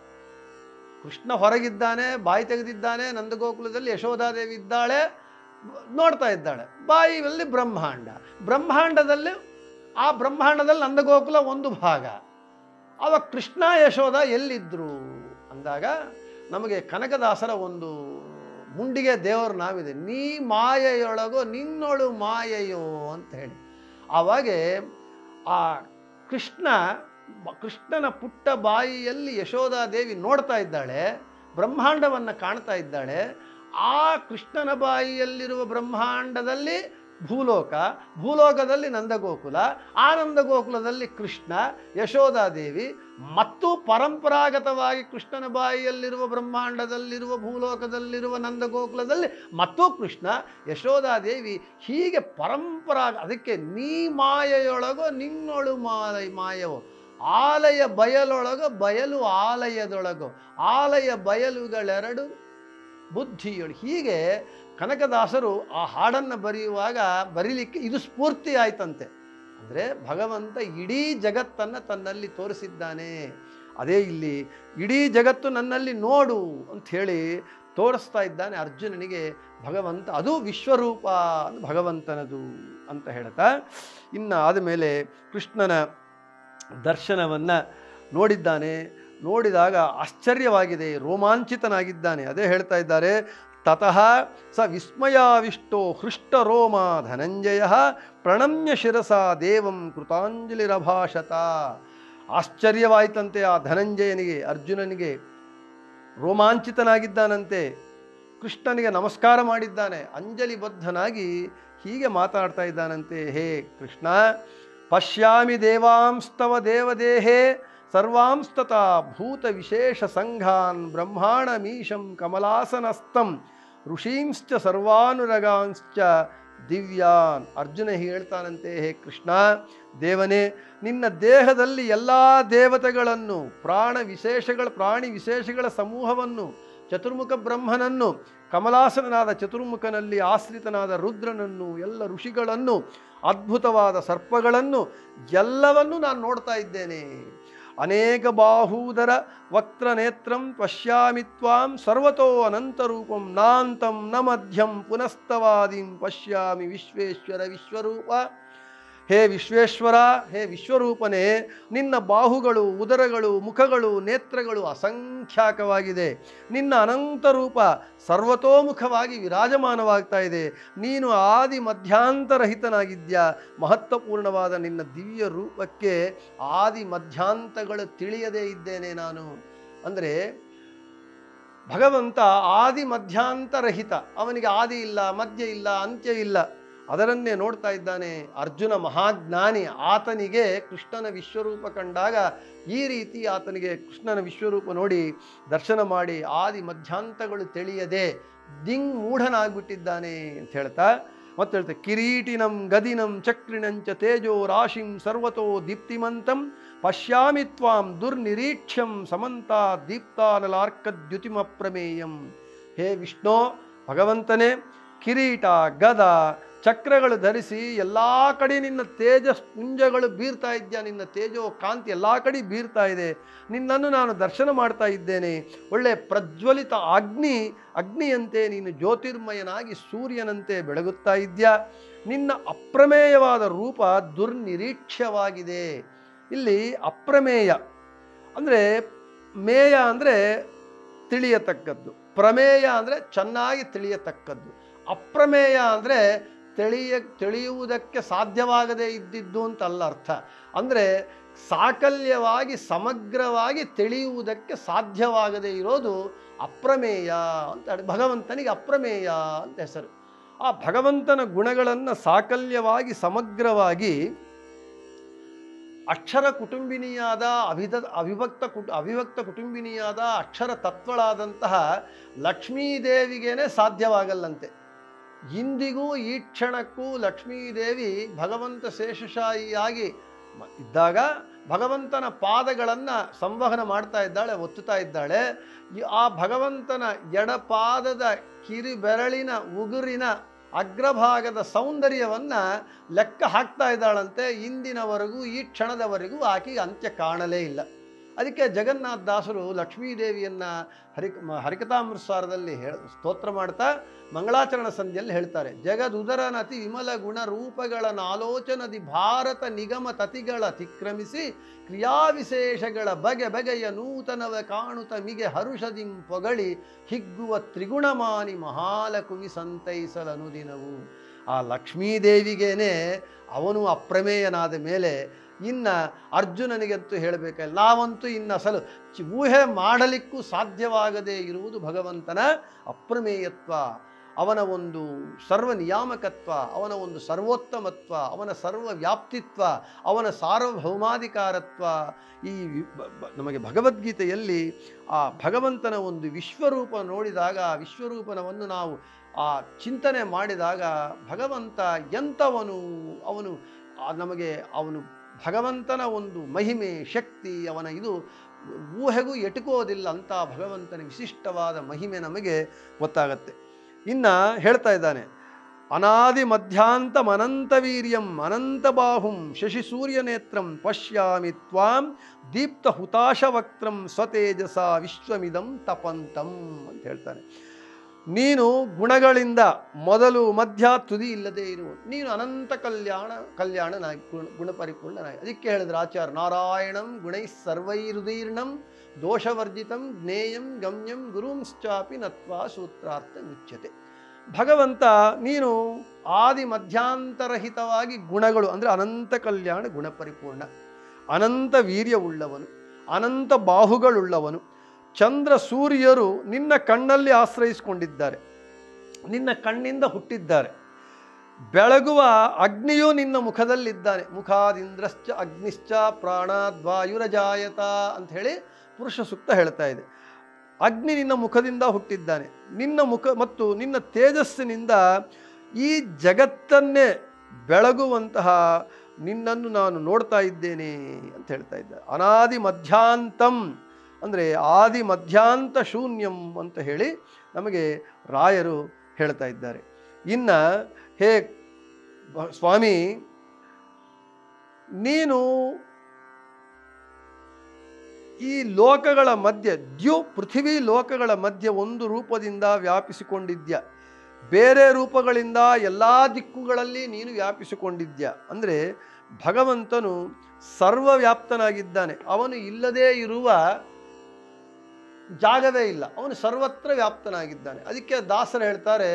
ಕೃಷ್ಣ ಹೊರಗಿದ್ದಾನೆ ಬಾಯಿ ತೆಗೆದಿದ್ದಾನೆ ನಂದಗೋಕುಲದಲ್ಲಿ ಯಶೋಧಾದೇವಿ ಇದ್ದಾಳೆ ನೋಡ್ತಾ ಇದ್ದಾಳೆ ಬಾಯಿಯಲ್ಲಿ ಬ್ರಹ್ಮಾಂಡ ಬ್ರಹ್ಮಾಂಡದಲ್ಲಿ ಆ ಬ್ರಹ್ಮಾಂಡದಲ್ಲಿ ನಂದಗೋಕುಲ ಒಂದು ಭಾಗ ಆವಾಗ ಕೃಷ್ಣ ಯಶೋಧ ಎಲ್ಲಿದ್ರು ಅಂದಾಗ ನಮಗೆ ಕನಕದಾಸರ ಒಂದು ಮುಂಡಿಗೆ ದೇವರು ನಾವಿದೆ ನೀ ಮಾಯೆಯೊಳಗೋ ನಿನ್ನೊಳು ಮಾಯೆಯೋ ಅಂತ ಹೇಳಿ ಆವಾಗೆ ಆ ಕೃಷ್ಣ ಬ- ಕೃಷ್ಣನ ಪುಟ್ಟ ಬಾಯಿಯಲ್ಲಿ ಯಶೋಧಾದೇವಿ ನೋಡ್ತಾ ಇದ್ದಾಳೆ ಬ್ರಹ್ಮಾಂಡವನ್ನು ಕಾಣ್ತಾ ಇದ್ದಾಳೆ ಆ ಕೃಷ್ಣನ ಬಾಯಿಯಲ್ಲಿರುವ ಬ್ರಹ್ಮಾಂಡದಲ್ಲಿ ಭೂಲೋಕ ಭೂಲೋಕದಲ್ಲಿ ನಂದಗೋಕುಲ ಆ ನಂದಗೋಕುಲದಲ್ಲಿ ಕೃಷ್ಣ ಯಶೋಧಾದೇವಿ ಮತ್ತು ಪರಂಪರಾಗತವಾಗಿ ಕೃಷ್ಣನ ಬಾಯಿಯಲ್ಲಿರುವ ಬ್ರಹ್ಮಾಂಡದಲ್ಲಿರುವ ಭೂಲೋಕದಲ್ಲಿರುವ ನಂದಗೋಕುಲದಲ್ಲಿ ಮತ್ತು ಕೃಷ್ಣ ಯಶೋಧಾದೇವಿ ಹೀಗೆ ಪರಂಪರಾ ಅದಕ್ಕೆ ನೀ ಮಾಯೆಯೊಳಗೋ ನಿನ್ನೊಳು ಮಾಯ ಮಾಯವೋ ಆಲಯ ಬಯಲೊಳಗೋ ಬಯಲು ಆಲಯದೊಳಗೋ ಆಲಯ ಬಯಲುಗಳೆರಡು ಬುದ್ಧಿಯೊಳು ಹೀಗೆ ಕನಕದಾಸರು ಆ ಹಾಡನ್ನು ಬರೆಯುವಾಗ ಬರೀಲಿಕ್ಕೆ ಇದು ಸ್ಫೂರ್ತಿ ಆಯ್ತಂತೆ ಅಂದರೆ ಭಗವಂತ ಇಡೀ ಜಗತ್ತನ್ನು ತನ್ನಲ್ಲಿ ತೋರಿಸಿದ್ದಾನೆ ಅದೇ ಇಲ್ಲಿ ಇಡೀ ಜಗತ್ತು ನನ್ನಲ್ಲಿ ನೋಡು ಅಂತ ಹೇಳಿ ತೋರಿಸ್ತಾ ಇದ್ದಾನೆ ಅರ್ಜುನನಿಗೆ ಭಗವಂತ ಅದು ವಿಶ್ವರೂಪ ಅದು ಭಗವಂತನದು ಅಂತ ಹೇಳ್ತಾ ಇನ್ನು ಆದಮೇಲೆ ಕೃಷ್ಣನ ದರ್ಶನವನ್ನು ನೋಡಿದ್ದಾನೆ ನೋಡಿದಾಗ ಆಶ್ಚರ್ಯವಾಗಿದೆ ರೋಮಾಂಚಿತನಾಗಿದ್ದಾನೆ ಅದೇ ಹೇಳ್ತಾ ಇದ್ದಾರೆ ತತಃ ಸ ವಿಸ್ಮಯಾವಿಷ್ಟೋ ಹೃಷ್ಟರೋಮ ಧನಂಜಯ ಪ್ರಣಮ್ಯ ಶಿರಸ ದೇವಂ ಕೃತಾಂಜಲಿರಭಾಷತ ಆಶ್ಚರ್ಯವಾಯಿತಂತೆ ಆ ಧನಂಜಯನಿಗೆ ಅರ್ಜುನನಿಗೆ ರೋಮಾಂಚಿತನಾಗಿದ್ದಾನಂತೆ ಕೃಷ್ಣನಿಗೆ ನಮಸ್ಕಾರ ಮಾಡಿದ್ದಾನೆ ಅಂಜಲಿಬದ್ಧನಾಗಿ ಹೀಗೆ ಮಾತಾಡ್ತಾ ಇದ್ದಾನಂತೆ ಹೇ ಕೃಷ್ಣ ಪಶ್ಯಾಮಿ ದೇವಾಂಸ್ತವ ದೇವದೇಹೇ ಸರ್ವಾಂಸ್ತತಾ ಭೂತ ವಿಶೇಷ ಸಂಘಾನ್ ಬ್ರಹ್ಮಾಣಮೀಶಂ ಕಮಲಾಸನಸ್ಥಂ ಋಷೀಂಶ್ಚ ಸರ್ವಾನುರಗಾಂಶ್ಚ ದಿವ್ಯಾನ್ ಅರ್ಜುನ ಹೀಗೆ ಹೇಳ್ತಾನಂತೆ ಹೇ ಕೃಷ್ಣ ದೇವನೇ ನಿನ್ನ ದೇಹದಲ್ಲಿ ಎಲ್ಲ ದೇವತೆಗಳನ್ನು ಪ್ರಾಣ ವಿಶೇಷಗಳ ಪ್ರಾಣಿ ವಿಶೇಷಗಳ ಸಮೂಹವನ್ನು ಚತುರ್ಮುಖ ಬ್ರಹ್ಮನನ್ನು ಕಮಲಾಸನನಾದ ಚತುರ್ಮುಖನಲ್ಲಿ ಆಶ್ರಿತನಾದ ರುದ್ರನನ್ನು ಎಲ್ಲ ಋಷಿಗಳನ್ನು ಅದ್ಭುತವಾದ ಸರ್ಪಗಳನ್ನು ಎಲ್ಲವನ್ನೂ ನಾನು ನೋಡ್ತಾ ಇದ್ದೇನೆ ಅನೇಕ ಬಾಹೂದರ ವಕ್ತ್ರನೇತ್ರಂ ಪಶ್ಯಾಮಿ ತ್ವಾಂ ಸರ್ವತೋ ಅನಂತರೂಪಂ ನಾಂತಂ ನ ಮಧ್ಯಂ ಪುನಸ್ತವಾದಿಂ ಪಶ್ಯಾಮಿ ವಿಶ್ವೇಶ್ವರ ವಿಶ್ವರೂಪ ಹೇ ವಿಶ್ವೇಶ್ವರ ಹೇ ವಿಶ್ವರೂಪನೇ ನಿನ್ನ ಬಾಹುಗಳು ಉದರಗಳು ಮುಖಗಳು ನೇತ್ರಗಳು ಅಸಂಖ್ಯಾಕವಾಗಿದೆ ನಿನ್ನ ಅನಂತ ರೂಪ ಸರ್ವತೋಮುಖವಾಗಿ ವಿರಾಜಮಾನವಾಗ್ತಾ ಇದೆ ನೀನು ಆದಿ ಮಧ್ಯಾಂತರಹಿತನಾಗಿದ್ಯಾ ಮಹತ್ವಪೂರ್ಣವಾದ ನಿನ್ನ ದಿವ್ಯ ರೂಪಕ್ಕೆ ಆದಿ ಮಧ್ಯಾಂತಗಳು ತಿಳಿಯದೇ ಇದ್ದೇನೆ ನಾನು ಅಂದರೆ ಭಗವಂತ ಆದಿ ಮಧ್ಯಾಂತರಹಿತ ಅವನಿಗೆ ಆದಿ ಇಲ್ಲ ಮಧ್ಯ ಇಲ್ಲ ಅಂತ್ಯ ಇಲ್ಲ ಅದರನ್ನೇ ನೋಡ್ತಾ ಇದ್ದಾನೆ ಅರ್ಜುನ ಮಹಾಜ್ಞಾನಿ ಆತನಿಗೆ ಕೃಷ್ಣನ ವಿಶ್ವರೂಪ ಕಂಡಾಗ ಈ ರೀತಿ ಆತನಿಗೆ ಕೃಷ್ಣನ ವಿಶ್ವರೂಪ ನೋಡಿ ದರ್ಶನ ಮಾಡಿ ಆದಿ ಮಧ್ಯಾಂತಗಳು ತಿಳಿಯದೆ ದಿಂಗ್ ಮೂಢನಾಗ್ಬಿಟ್ಟಿದ್ದಾನೆ ಅಂತ ಹೇಳ್ತಾ ಮತ್ತೆ ಹೇಳ್ತಾರೆ ಕಿರೀಟಿನಂ ಗದಿನಂ ಚಕ್ರಿಣಂಚ ತೇಜೋ ರಾಶಿಂ ಸರ್ವತೋ ದೀಪ್ತಿಮಂತಂ ಪಶ್ಯಾಮಿ ತ್ವಾಂ ದುರ್ನಿರೀಕ್ಷ್ಯಂ ಸಮಂತ ದೀಪ್ತಾನಲಾರ್ಕದ್ಯುತಿಮ ಪ್ರಮೇಯಂ ಹೇ ವಿಷ್ಣು ಭಗವಂತನೇ ಕಿರೀಟ ಗದ ಚಕ್ರಗಳು ಧರಿಸಿ ಎಲ್ಲ ಕಡೆ ನಿನ್ನ ತೇಜಸ್ ಪುಂಜಗಳು ಬೀರ್ತಾ ಇದ್ಯಾ ನಿನ್ನ ತೇಜೋ ಕಾಂತಿ ಎಲ್ಲ ಕಡೆ ಬೀರ್ತಾ ಇದೆ ನಿನ್ನನ್ನು ನಾನು ದರ್ಶನ ಮಾಡ್ತಾ ಇದ್ದೇನೆ ಒಳ್ಳೆ ಪ್ರಜ್ವಲಿತ ಅಗ್ನಿ ಅಗ್ನಿಯಂತೆ ನೀನು ಜ್ಯೋತಿರ್ಮಯನಾಗಿ ಸೂರ್ಯನಂತೆ ಬೆಳಗುತ್ತಾ ಇದ್ಯಾ ನಿನ್ನ ಅಪ್ರಮೇಯವಾದ ರೂಪ ದುರ್ನಿರೀಕ್ಷ್ಯವಾಗಿದೆ ಇಲ್ಲಿ ಅಪ್ರಮೇಯ ಅಂದರೆ ಮೇಯ ಅಂದರೆ ತಿಳಿಯತಕ್ಕದ್ದು ಪ್ರಮೇಯ ಅಂದರೆ ಚೆನ್ನಾಗಿ ತಿಳಿಯತಕ್ಕದ್ದು ಅಪ್ರಮೇಯ ಅಂದರೆ ತಿಳಿಯ ತಿಳಿಯುವುದಕ್ಕೆ ಸಾಧ್ಯವಾಗದೇ ಇದ್ದಿದ್ದು ಅಂತಲ್ಲ ಅರ್ಥ ಅಂದರೆ ಸಾಕಲ್ಯವಾಗಿ ಸಮಗ್ರವಾಗಿ ತಿಳಿಯುವುದಕ್ಕೆ ಸಾಧ್ಯವಾಗದೇ ಇರೋದು ಅಪ್ರಮೇಯ ಅಂತ ಹೇಳಿ ಭಗವಂತನಿಗೆ ಅಪ್ರಮೇಯ ಅಂತ ಹೆಸರು ಆ ಭಗವಂತನ ಗುಣಗಳನ್ನು ಸಾಕಲ್ಯವಾಗಿ ಸಮಗ್ರವಾಗಿ ಅಕ್ಷರ ಕುಟುಂಬಿನಿಯಾದ ಅವಿಧ ಅವಿಭಕ್ತ ಕುಟ್ ಅವಿಭಕ್ತ ಕುಟುಂಬಿನಿಯಾದ ಅಕ್ಷರ ತತ್ವಳಾದಂತಹ ಲಕ್ಷ್ಮೀದೇವಿಗೇನೆ ಸಾಧ್ಯವಾಗಲ್ಲಂತೆ ಇಂದಿಗೂ ಈ ಕ್ಷಣಕ್ಕೂ ಲಕ್ಷ್ಮೀದೇವಿ ಭಗವಂತ ಶೇಷಶಾಹಿಯಾಗಿ ಮ- ಇದ್ದಾಗ ಭಗವಂತನ ಪಾದಗಳನ್ನು ಸಂವಹನ ಮಾಡ್ತಾ ಇದ್ದಾಳೆ ಒತ್ತುತ್ತಾ ಇದ್ದಾಳೆ ಈ- ಆ ಭಗವಂತನ ಎಡಪಾದದ ಕಿರಿ ಬೆರಳಿನ ಉಗುರಿನ ಅಗ್ರಭಾಗದ ಸೌಂದರ್ಯವನ್ನು ಲೆಕ್ಕ ಹಾಕ್ತಾ ಇದ್ದಾಳಂತೆ ಇಂದಿನವರೆಗೂ ಈ ಕ್ಷಣದವರೆಗೂ ಆಕೆಗೆ ಅಂತ್ಯ ಕಾಣಲೇ ಇಲ್ಲ ಅದಕ್ಕೆ ಜಗನ್ನಾಥ ದಾಸರು ಲಕ್ಷ್ಮೀದೇವಿಯನ್ನು ಹರಿ ಹರಿಕಥಾಮೃತಸಾರದಲ್ಲಿ ಹೇಳ ಸ್ತೋತ್ರ ಮಾಡ್ತಾ ಮಂಗಳಾಚರಣ ಸಂಧಿಯಲ್ಲಿ ಹೇಳ್ತಾರೆ ಜಗದುದರನತಿ ವಿಮಲ ಗುಣ ರೂಪಗಳ ಆಲೋಚನದಿ ಭಾರತ ನಿಗಮ ತತಿಗಳ ಅತಿಕ್ರಮಿಸಿ ಕ್ರಿಯಾವಿಶೇಷಗಳ ಬಗೆ ಬಗೆಯ ನೂತನವ ಕಾಣುತ್ತ ಮಿಗೆ ಹರುಷದಿಂ ಪೊಗಳಿ ಹಿಗ್ಗುವ ತ್ರಿಗುಣಮಾನಿ ಮಹಾಲಕುವಿ ಸಂತೈಸಲನುದಿನವು ಆ ಲಕ್ಷ್ಮೀದೇವಿಗೇನೆ ಅವನು ಅಪ್ರಮೇಯನಾದ ಮೇಲೆ ಇನ್ನು ಅರ್ಜುನನಿಗಂತೂ ಹೇಳಬೇಕಲ್ಲ ನಾವಂತೂ ಇನ್ನು ಅಸಲು ಚಿ- ಊಹೆ ಮಾಡಲಿಕ್ಕೂ ಸಾಧ್ಯವಾಗದೇ ಇರುವುದು ಭಗವಂತನ ಅಪ್ರಮೇಯತ್ವ ಅವನ ಒಂದು ಸರ್ವ ನಿಯಾಮಕತ್ವ ಅವನ ಒಂದು ಸರ್ವೋತ್ತಮತ್ವ ಅವನ ಸರ್ವ ವ್ಯಾಪ್ತಿತ್ವ ಅವನ ಸಾರ್ವಭೌಮಾಧಿಕಾರತ್ವ ಈ ವಿ- ಬ- ಬ- ನಮಗೆ ಭಗವದ್ಗೀತೆಯಲ್ಲಿ ಆ ಭಗವಂತನ ಒಂದು ವಿಶ್ವರೂಪ ನೋಡಿದಾಗ ಆ ವಿಶ್ವರೂಪನವನ್ನು ನಾವು ಆ ಚಿಂತನೆ ಮಾಡಿದಾಗ ಭಗವಂತ ಎಂಥವನು ಅವನು ಆ ನಮಗೆ ಅವನು ಭಗವಂತನ ಒಂದು ಮಹಿಮೆ ಶಕ್ತಿ ಅವನ ಇದು ಊಹೆಗೂ ಎಟುಕೋದಿಲ್ಲ ಅಂತ ಭಗವಂತನ ವಿಶಿಷ್ಟವಾದ ಮಹಿಮೆ ನಮಗೆ ಗೊತ್ತಾಗತ್ತೆ ಇನ್ನು ಹೇಳ್ತಾ ಇದ್ದಾನೆ ಅನಾದಿ ಮಧ್ಯಾಂತಂ ಅನಂತ ವೀರ್ಯಂ ಅನಂತ ಬಾಹುಂ ಶಶಿ ಸೂರ್ಯನೇತ್ರಂ ಪಶ್ಯಾಮಿ ತ್ವಾಂ ದೀಪ್ತ ಹುತಾಶವಕ್ತ್ರಂ ಸ್ವತೇಜಸ ವಿಶ್ವಮಿದಂ ತಪಂತಂ ಅಂತ ಹೇಳ್ತಾನೆ ನೀನು ಗುಣಗಳಿಂದ ಮೊದಲು ಮಧ್ಯ ತುದಿ ಇಲ್ಲದೆ ಇರುವುದು ನೀನು ಅನಂತ ಕಲ್ಯಾಣ ಕಲ್ಯಾಣನಾಗಿ ಗುಣ ಗುಣಪರಿಪೂರ್ಣನಾಗಿ ಅದಕ್ಕೆ ಹೇಳಿದ್ರು ಆಚಾರ್ಯ ನಾರಾಯಣಂ ಗುಣೈ ಸರ್ವೈರುದೀರ್ಣಂ ದೋಷವರ್ಜಿತಂ ಜ್ಞೇಯಂ ಗಮ್ಯಂ ಗುರುಂಶ್ಚಾಪಿ ನತ್ವಾ ಸೂತ್ರಾರ್ಥ ಮುಚ್ಯತೆ ಭಗವಂತ ನೀನು ಆದಿ ಮಧ್ಯಾಂತರಹಿತವಾಗಿ ಗುಣಗಳು ಅಂದರೆ ಅನಂತ ಕಲ್ಯಾಣ ಗುಣಪರಿಪೂರ್ಣ ಅನಂತ ವೀರ್ಯವುಳ್ಳವನು ಅನಂತ ಬಾಹುಗಳುಳ್ಳವನು ಚಂದ್ರ ಸೂರ್ಯರು ನಿನ್ನ ಕಣ್ಣಲ್ಲಿ ಆಶ್ರಯಿಸಿಕೊಂಡಿದ್ದಾರೆ ನಿನ್ನ ಕಣ್ಣಿಂದ ಹುಟ್ಟಿದ್ದಾರೆ ಬೆಳಗುವ ಅಗ್ನಿಯು ನಿನ್ನ ಮುಖದಲ್ಲಿದ್ದಾನೆ ಮುಖಾದಿಂದ್ರಶ್ಚ ಅಗ್ನಿಶ್ಚ ಪ್ರಾಣಾದ್ವಾಯುರಜಾಯತ ಅಂತ ಹೇಳಿ ಪುರುಷ ಸೂಕ್ತ ಹೇಳ್ತಾ ಇದೆ ಅಗ್ನಿ ನಿನ್ನ ಮುಖದಿಂದ ಹುಟ್ಟಿದ್ದಾನೆ ನಿನ್ನ ಮುಖ ಮತ್ತು ನಿನ್ನ ತೇಜಸ್ಸಿನಿಂದ ಈ ಜಗತ್ತನ್ನೇ ಬೆಳಗುವಂತಹ ನಿನ್ನನ್ನು ನಾನು ನೋಡ್ತಾ ಇದ್ದೇನೆ ಅಂತ ಹೇಳ್ತಾ ಇದ್ದ ಅನಾದಿ ಮಧ್ಯಾಂತಂ ಅಂದರೆ ಆದಿ ಮಧ್ಯಾಂತ ಶೂನ್ಯಂ ಅಂತ ಹೇಳಿ ನಮಗೆ ರಾಯರು ಹೇಳ್ತಾ ಇದ್ದಾರೆ ಇನ್ನು ಹೇ ಬ- ಸ್ವಾಮಿ ನೀನು ಈ ಲೋಕಗಳ ಮಧ್ಯೆ ದ್ಯು ಪೃಥಿವಿ ಲೋಕಗಳ ಮಧ್ಯೆ ಒಂದು ರೂಪದಿಂದ ವ್ಯಾಪಿಸಿಕೊಂಡಿದ್ಯ ಬೇರೆ ರೂಪಗಳಿಂದ ಎಲ್ಲ ದಿಕ್ಕುಗಳಲ್ಲಿ ನೀನು ವ್ಯಾಪಿಸಿಕೊಂಡಿದ್ಯ ಅಂದರೆ ಭಗವಂತನು ಸರ್ವವ್ಯಾಪ್ತನಾಗಿದ್ದಾನೆ ಅವನು ಇಲ್ಲದೇ ಇರುವ ಜಾಗವೇ ಇಲ್ಲ ಅವನು ಸರ್ವತ್ರ ವ್ಯಾಪ್ತನಾಗಿದ್ದಾನೆ ಅದಕ್ಕೆ ದಾಸರು ಹೇಳ್ತಾರೆ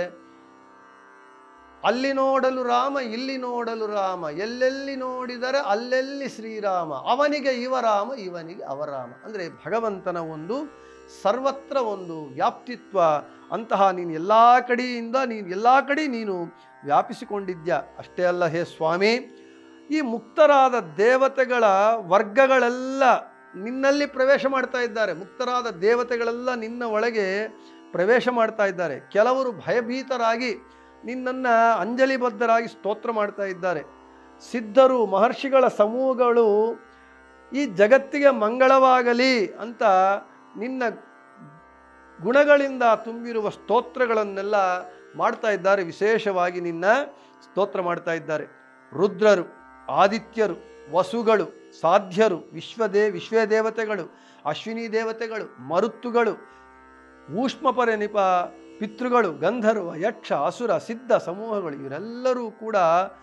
ಅಲ್ಲಿ ನೋಡಲು ರಾಮ ಇಲ್ಲಿ ನೋಡಲು ರಾಮ ಎಲ್ಲೆಲ್ಲಿ ನೋಡಿದರೆ ಅಲ್ಲೆಲ್ಲಿ ಶ್ರೀರಾಮ ಅವನಿಗೆ ಇವ ರಾಮ ಇವನಿಗೆ ಅವರಾಮ ಅಂದರೆ ಭಗವಂತನ ಒಂದು ಸರ್ವತ್ರ ಒಂದು ವ್ಯಾಪ್ತಿತ್ವ ಅಂತಹ ನೀನು ಎಲ್ಲ ಕಡೆಯಿಂದ ನೀನು ಎಲ್ಲ ಕಡೆ ನೀನು ವ್ಯಾಪಿಸಿಕೊಂಡಿದ್ಯಾ ಅಷ್ಟೇ ಅಲ್ಲ ಹೇ ಸ್ವಾಮಿ ಈ ಮುಕ್ತರಾದ ದೇವತೆಗಳ ವರ್ಗಗಳೆಲ್ಲ ನಿನ್ನಲ್ಲಿ ಪ್ರವೇಶ ಮಾಡ್ತಾ ಇದ್ದಾರೆ ಮುಕ್ತರಾದ ದೇವತೆಗಳೆಲ್ಲ ನಿನ್ನ ಒಳಗೆ ಪ್ರವೇಶ ಮಾಡ್ತಾ ಇದ್ದಾರೆ ಕೆಲವರು ಭಯಭೀತರಾಗಿ ನಿನ್ನನ್ನು ಅಂಜಲಿಬದ್ಧರಾಗಿ ಸ್ತೋತ್ರ ಮಾಡ್ತಾ ಇದ್ದಾರೆ ಸಿದ್ಧರು ಮಹರ್ಷಿಗಳ ಸಮೂಹಗಳು ಈ ಜಗತ್ತಿಗೆ ಮಂಗಳವಾಗಲಿ ಅಂತ ನಿನ್ನ ಗುಣಗಳಿಂದ ತುಂಬಿರುವ ಸ್ತೋತ್ರಗಳನ್ನೆಲ್ಲ ಮಾಡ್ತಾ ಇದ್ದಾರೆ ವಿಶೇಷವಾಗಿ ನಿನ್ನ ಸ್ತೋತ್ರ ಮಾಡ್ತಾ ಇದ್ದಾರೆ ರುದ್ರರು ಆದಿತ್ಯರು ವಸುಗಳು ಸಾಧ್ಯರು ವಿಶ್ವದೇ ವಿಶ್ವೇ ದೇವತೆಗಳು ಅಶ್ವಿನಿ ದೇವತೆಗಳು ಮರುತ್ತುಗಳು ಊಷ್ಮಪರ ನಿಪ ಪಿತೃಗಳು ಗಂಧರ್ವ ಯಕ್ಷ ಅಸುರ ಸಿದ್ಧ ಸಮೂಹಗಳು ಇವರೆಲ್ಲರೂ ಕೂಡ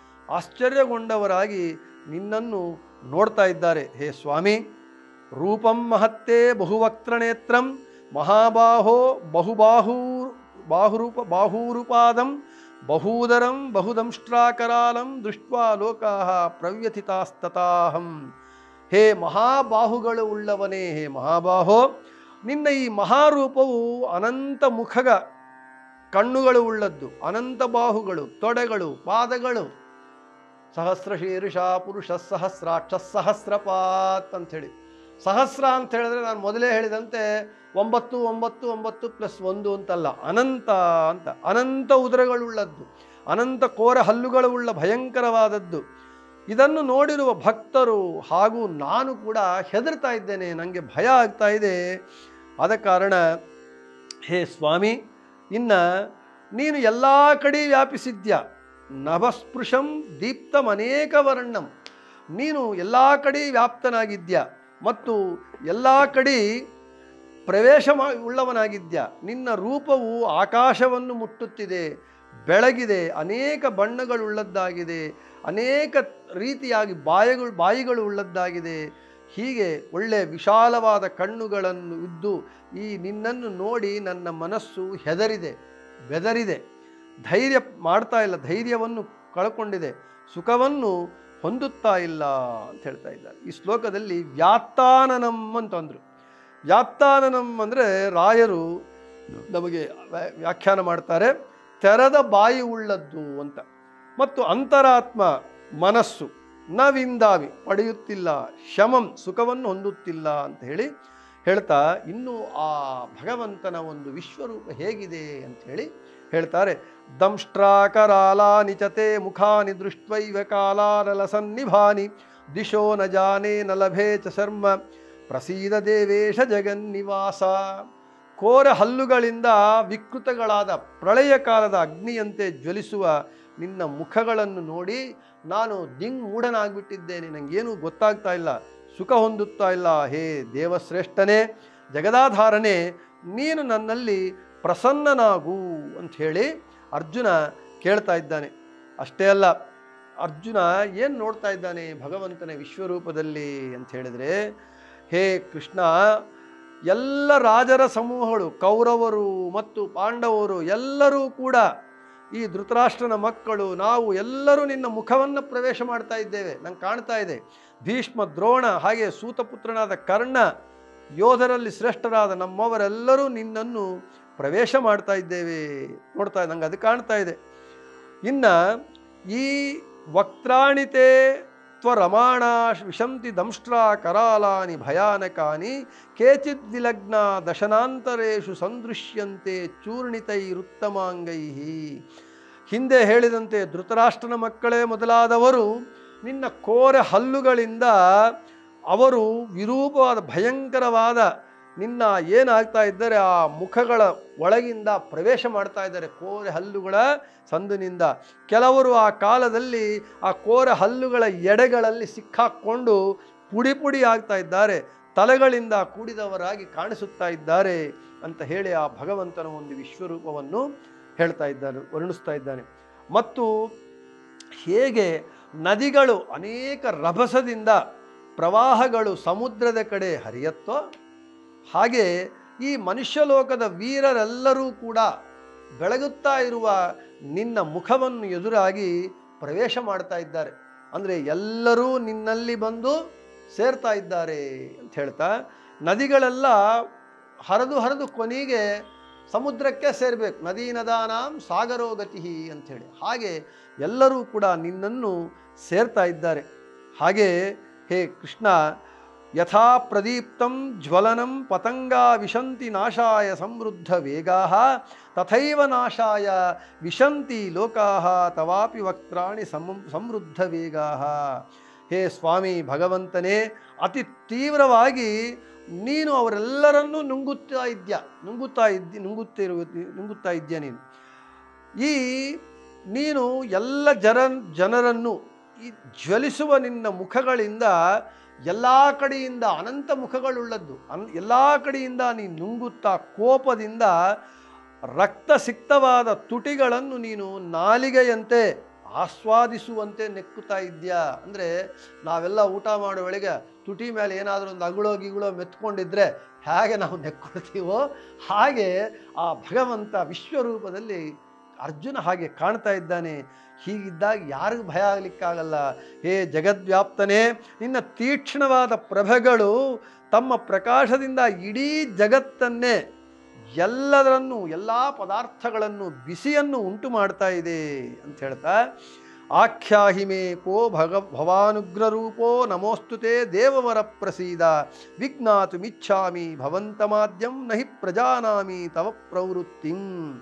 ಆಶ್ಚರ್ಯಗೊಂಡವರಾಗಿ ನಿನ್ನನ್ನು ನೋಡ್ತಾ ಇದ್ದಾರೆ ಹೇ ಸ್ವಾಮಿ ರೂಪಂ ಮಹತ್ತೇ ಬಹುವಕ್ತ್ರನೇತ್ರಂ ಮಹಾಬಾಹೋ ಬಹುಬಾಹೂ ಬಾಹುರೂಪ ಬಾಹೂರುಪಾದಂ ಬಹೂದರಂ ಬಹುದಂಷ್ಟ್ರಾಕರಾಲಂ ದೃಷ್ಟ್ವಾ ಲೋಕಾ ಪ್ರವ್ಯಥಿತಾಸ್ತತಾಹಂ ಹೇ ಮಹಾಬಾಹುಗಳು ಉಳ್ಳವನೇ ಹೇ ಮಹಾಬಾಹೋ ನಿನ್ನ ಈ ಮಹಾರೂಪವು ಅನಂತ ಮುಖಗ ಕಣ್ಣುಗಳು ಉಳ್ಳದ್ದು ಅನಂತ ಬಾಹುಗಳು ತೊಡೆಗಳು ಪಾದಗಳು ಸಹಸ್ರ ಶೀರ್ಷ ಪುರುಷ ಸಹಸ್ರಾಕ್ಷ ಸಹಸ್ರಪಾತ್ ಅಂತ ಹೇಳಿ ಸಹಸ್ರ ಅಂತ ಹೇಳಿದ್ರೆ ನಾನು ಮೊದಲೇ ಹೇಳಿದಂತೆ ಒಂಬತ್ತು ಒಂಬತ್ತು ಒಂಬತ್ತು ಪ್ಲಸ್ ಒಂದು ಅಂತಲ್ಲ ಅನಂತ ಅಂತ ಅನಂತ ಉದರಗಳುಳ್ಳದ್ದು ಅನಂತ ಕೋರ ಹಲ್ಲುಗಳುಳ್ಳ ಭಯಂಕರವಾದದ್ದು ಇದನ್ನು ನೋಡಿರುವ ಭಕ್ತರು ಹಾಗೂ ನಾನು ಕೂಡ ಹೆದರ್ತಾ ಇದ್ದೇನೆ ನನಗೆ ಭಯ ಆಗ್ತಾ ಇದೆ ಆದ ಕಾರಣ ಹೇ ಸ್ವಾಮಿ ಇನ್ನು ನೀನು ಎಲ್ಲ ಕಡೆ ವ್ಯಾಪಿಸಿದ್ಯ ನಭಸ್ಪೃಶಂ ದೀಪ್ತಂ ಅನೇಕ ವರ್ಣಂ ನೀನು ಎಲ್ಲ ಕಡೆ ವ್ಯಾಪ್ತನಾಗಿದ್ಯ ಮತ್ತು ಎಲ್ಲ ಕಡೆ ಪ್ರವೇಶ ಮಾ ಉಳ್ಳವನಾಗಿದ್ಯ ನಿನ್ನ ರೂಪವು ಆಕಾಶವನ್ನು ಮುಟ್ಟುತ್ತಿದೆ ಬೆಳಗಿದೆ ಅನೇಕ ಬಣ್ಣಗಳುಳ್ಳದ್ದಾಗಿದೆ ಅನೇಕ ರೀತಿಯಾಗಿ ಬಾಯಗಳು ಬಾಯಿಗಳು ಉಳ್ಳದ್ದಾಗಿದೆ ಹೀಗೆ ಒಳ್ಳೆ ವಿಶಾಲವಾದ ಕಣ್ಣುಗಳನ್ನು ಇದ್ದು ಈ ನಿನ್ನನ್ನು ನೋಡಿ ನನ್ನ ಮನಸ್ಸು ಹೆದರಿದೆ ಬೆದರಿದೆ ಧೈರ್ಯ ಮಾಡ್ತಾ ಇಲ್ಲ ಧೈರ್ಯವನ್ನು ಕಳ್ಕೊಂಡಿದೆ ಸುಖವನ್ನು ಹೊಂದುತ್ತಾ ಇಲ್ಲ ಅಂತ ಹೇಳ್ತಾ ಇದ್ದಾರೆ ಈ ಶ್ಲೋಕದಲ್ಲಿ ವ್ಯಾತ್ತಾನನಂ ಅಂತಂದರು ವ್ಯಾತ್ತಾನನಂ ಅಂದರೆ ರಾಯರು ನಮಗೆ ವ್ಯಾ- ವ್ಯಾಖ್ಯಾನ ಮಾಡ್ತಾರೆ ತೆರೆದ ಬಾಯಿ ಉಳ್ಳದ್ದು ಅಂತ ಮತ್ತು ಅಂತರಾತ್ಮ ಮನಸ್ಸು ನವಿಂದಾವಿ ಪಡೆಯುತ್ತಿಲ್ಲ ಶಮಂ ಸುಖವನ್ನು ಹೊಂದುತ್ತಿಲ್ಲ ಅಂತ ಹೇಳಿ ಹೇಳ್ತಾ ಇನ್ನು ಆ ಭಗವಂತನ ಒಂದು ವಿಶ್ವರೂಪ ಹೇಗಿದೆ ಅಂತ ಹೇಳಿ ಹೇಳ್ತಾರೆ ದಂಷ್ಟ್ರಾಕರಾಲಾನಿ ಚತೆ ಮುಖಾನಿ ದೃಷ್ಟ್ವೈವ ಕಾಲಾರಲಸನ್ನಿಭಾನಿ ದಿಶೋ ನ ಜಾನೇ ನ ಲಭೇ ಚ ಶರ್ಮ ಪ್ರಸೀದ ದೇವೇಶ ಜಗನ್ನಿವಾಸ ಕೋರ ಹಲ್ಲುಗಳಿಂದ ವಿಕೃತಗಳಾದ ಪ್ರಳಯ ಕಾಲದ ಅಗ್ನಿಯಂತೆ ಜ್ವಲಿಸುವ ನಿನ್ನ ಮುಖಗಳನ್ನು ನೋಡಿ ನಾನು ದಿಂಗ್ ಮೂಢನಾಗ್ಬಿಟ್ಟಿದ್ದೇನೆ ನನಗೇನು ಗೊತ್ತಾಗ್ತಾ ಇಲ್ಲ ಸುಖ ಹೊಂದುತ್ತಾ ಇಲ್ಲ ಹೇ ದೇವಶ್ರೇಷ್ಠನೇ ಜಗದಾಧಾರನೇ ನೀನು ನನ್ನಲ್ಲಿ ಪ್ರಸನ್ನನಾಗು ಅಂತ ಹೇಳಿ ಅರ್ಜುನ ಕೇಳ್ತಾ ಇದ್ದಾನೆ ಅಷ್ಟೇ ಅಲ್ಲ ಅರ್ಜುನ ಏನು ನೋಡ್ತಾ ಇದ್ದಾನೆ ಭಗವಂತನ ವಿಶ್ವರೂಪದಲ್ಲಿ ಅಂತ ಹೇಳಿದರೆ ಹೇ ಕೃಷ್ಣ ಎಲ್ಲ ರಾಜರ ಸಮೂಹಗಳು ಕೌರವರು ಮತ್ತು ಪಾಂಡವರು ಎಲ್ಲರೂ ಕೂಡ ಈ ಧೃತರಾಷ್ಟ್ರನ ಮಕ್ಕಳು ನಾವು ಎಲ್ಲರೂ ನಿನ್ನ ಮುಖವನ್ನು ಪ್ರವೇಶ ಮಾಡ್ತಾ ಇದ್ದೇವೆ ನಂಗೆ ಕಾಣ್ತಾ ಇದೆ ಭೀಷ್ಮ ದ್ರೋಣ ಹಾಗೆ ಸೂತಪುತ್ರನಾದ ಕರ್ಣ ಯೋಧರಲ್ಲಿ ಶ್ರೇಷ್ಠರಾದ ನಮ್ಮವರೆಲ್ಲರೂ ನಿನ್ನನ್ನು ಪ್ರವೇಶ ಮಾಡ್ತಾ ಇದ್ದೇವೆ ನೋಡ್ತಾ ನಂಗೆ ಅದು ಕಾಣ್ತಾ ಇದೆ ಇನ್ನು ಈ ವಕ್ತ್ರಾಣಿತೆ ತ್ವರಮಾಣ ವಿಶಂತಿ ದಂಷ್ಟ್ರಾ ಕರಾಲಾನಿ ಭಯಾನಕಾನಿ ಕೇಚಿದ್ ವಿಲಗ್ನ ದಶನಾಂತರೇಷು ಸಂದೃಶ್ಯಂತೆ ಚೂರ್ಣಿತೈರುತ್ತಮಾಂಗೈ ಹಿಂದೆ ಹೇಳಿದಂತೆ ಧೃತರಾಷ್ಟ್ರನ ಮಕ್ಕಳೇ ಮೊದಲಾದವರು ನಿನ್ನ ಕೋರೆ ಹಲ್ಲುಗಳಿಂದ ಅವರು ವಿರೂಪವಾದ ಭಯಂಕರವಾದ ನಿನ್ನ ಏನಾಗ್ತಾ ಇದ್ದಾರೆ ಆ ಮುಖಗಳ ಒಳಗಿಂದ ಪ್ರವೇಶ ಮಾಡ್ತಾ ಇದ್ದಾರೆ ಕೋರೆ ಹಲ್ಲುಗಳ ಸಂದಿನಿಂದ ಕೆಲವರು ಆ ಕಾಲದಲ್ಲಿ ಆ ಕೋರೆ ಹಲ್ಲುಗಳ ಎಡೆಗಳಲ್ಲಿ ಸಿಕ್ಕಾಕ್ಕೊಂಡು ಪುಡಿ ಪುಡಿ ಆಗ್ತಾ ಇದ್ದಾರೆ ತಲೆಗಳಿಂದ ಕೂಡಿದವರಾಗಿ ಕಾಣಿಸುತ್ತಾ ಇದ್ದಾರೆ ಅಂತ ಹೇಳಿ ಆ ಭಗವಂತನ ಒಂದು ವಿಶ್ವರೂಪವನ್ನು ಹೇಳ್ತಾ ಇದ್ದಾನೆ ವರ್ಣಿಸ್ತಾ ಇದ್ದಾನೆ ಮತ್ತು ಹೇಗೆ ನದಿಗಳು ಅನೇಕ ರಭಸದಿಂದ ಪ್ರವಾಹಗಳು ಸಮುದ್ರದ ಕಡೆ ಹರಿಯತ್ತೋ ಹಾಗೆ ಈ ಮನುಷ್ಯಲೋಕದ ವೀರರೆಲ್ಲರೂ ಕೂಡ ಬೆಳಗುತ್ತಾ ಇರುವ ನಿನ್ನ ಮುಖವನ್ನು ಎದುರಾಗಿ ಪ್ರವೇಶ ಮಾಡ್ತಾ ಇದ್ದಾರೆ ಅಂದರೆ ಎಲ್ಲರೂ ನಿನ್ನಲ್ಲಿ ಬಂದು ಸೇರ್ತಾ ಇದ್ದಾರೆ ಅಂತ ಹೇಳ್ತಾ ನದಿಗಳೆಲ್ಲ ಹರಿದು ಹರಿದು ಕೊನೆಗೆ ಸಮುದ್ರಕ್ಕೆ ಸೇರಬೇಕು ನದೀ ನದಾನಾಂ ಸಾಗರೋ ಗತಿ ಅಂಥೇಳಿ ಹಾಗೆ ಎಲ್ಲರೂ ಕೂಡ ನಿನ್ನನ್ನು ಸೇರ್ತಾ ಇದ್ದಾರೆ ಹಾಗೆ ಹೇ ಕೃಷ್ಣ ಯಥಾ ಪ್ರದೀಪ್ತಂ ಜ್ವಲನಂ ಪತಂಗಾ ವಿಶಂತಿ ನಾಶಾಯ ಸಮೃದ್ಧ ವೇಗಾ ತಥೈವ ನಾಶಾಯ ವಿಶಂತಿ ಲೋಕಾ ತವಾಪಿ ವಕ್ತ್ರಾಣಿ ಸಮ ಸಮೃದ್ಧ ವೇಗಾ ಹೇ ಸ್ವಾಮಿ ಭಗವಂತನೇ ಅತಿ ತೀವ್ರವಾಗಿ ನೀನು ಅವರೆಲ್ಲರನ್ನೂ ನುಂಗುತ್ತಾ ಇದ್ಯಾ ನುಂಗುತ್ತಾ ಇದ್ದಿ ನುಂಗುತ್ತಿರುವ ನುಂಗುತ್ತಾ ಇದ್ಯಾ ನೀನು ಈ ನೀನು ಎಲ್ಲ ಜನ ಜನರನ್ನು ಈ ಜ್ವಲಿಸುವ ನಿನ್ನ ಮುಖಗಳಿಂದ ಎಲ್ಲ ಕಡೆಯಿಂದ ಅನಂತ ಮುಖಗಳುಳ್ಳದ್ದು ಅನ್ ಎಲ್ಲ ಕಡೆಯಿಂದ ನೀನು ನುಂಗುತ್ತಾ ಕೋಪದಿಂದ ರಕ್ತಸಿಕ್ತವಾದ ತುಟಿಗಳನ್ನು ನೀನು ನಾಲಿಗೆಯಂತೆ ಆಸ್ವಾದಿಸುವಂತೆ ನೆಕ್ಕುತ್ತಾ ಇದ್ಯಾ ಅಂದರೆ ನಾವೆಲ್ಲ ಊಟ ಮಾಡೋ ವೇಳೆಗೆ ತುಟಿ ಮೇಲೆ ಏನಾದರೂ ಒಂದು ಅಗುಳೋ ಗಿಗುಳೋ ಮೆತ್ಕೊಂಡಿದ್ರೆ ಹೇಗೆ ನಾವು ನೆಕ್ಕೊಳ್ತೀವೋ ಹಾಗೆ ಆ ಭಗವಂತ ವಿಶ್ವರೂಪದಲ್ಲಿ ಅರ್ಜುನ ಹಾಗೆ ಕಾಣ್ತಾ ಇದ್ದಾನೆ ಹೀಗಿದ್ದಾಗ ಯಾರಿಗೂ ಭಯ ಆಗಲಿಕ್ಕಾಗಲ್ಲ ಹೇ ಜಗದ್ವ್ಯಾಪ್ತನೇ ನಿನ್ನ ತೀಕ್ಷ್ಣವಾದ ಪ್ರಭೆಗಳು ತಮ್ಮ ಪ್ರಕಾಶದಿಂದ ಇಡೀ ಜಗತ್ತನ್ನೇ ಎಲ್ಲದರನ್ನು ಎಲ್ಲ ಪದಾರ್ಥಗಳನ್ನು ಬಿಸಿಯನ್ನು ಉಂಟು ಮಾಡ್ತಾ ಇದೆ ಅಂತ ಹೇಳ್ತಾ ಆಖ್ಯಾಹಿಮೆ ಕೋ ಭಗ ಭವಾನುಗ್ರರೂಪೋ ನಮೋಸ್ತುತೆ ದೇವವರ ಪ್ರಸೀದ ವಿಜ್ಞಾತು ಮಿಚ್ಛಾಮಿ ಭವಂತಮಾದ್ಯಂ ನಹಿ ಪ್ರಜಾನಾಮಿ ತವ ಪ್ರವೃತ್ತಿಂ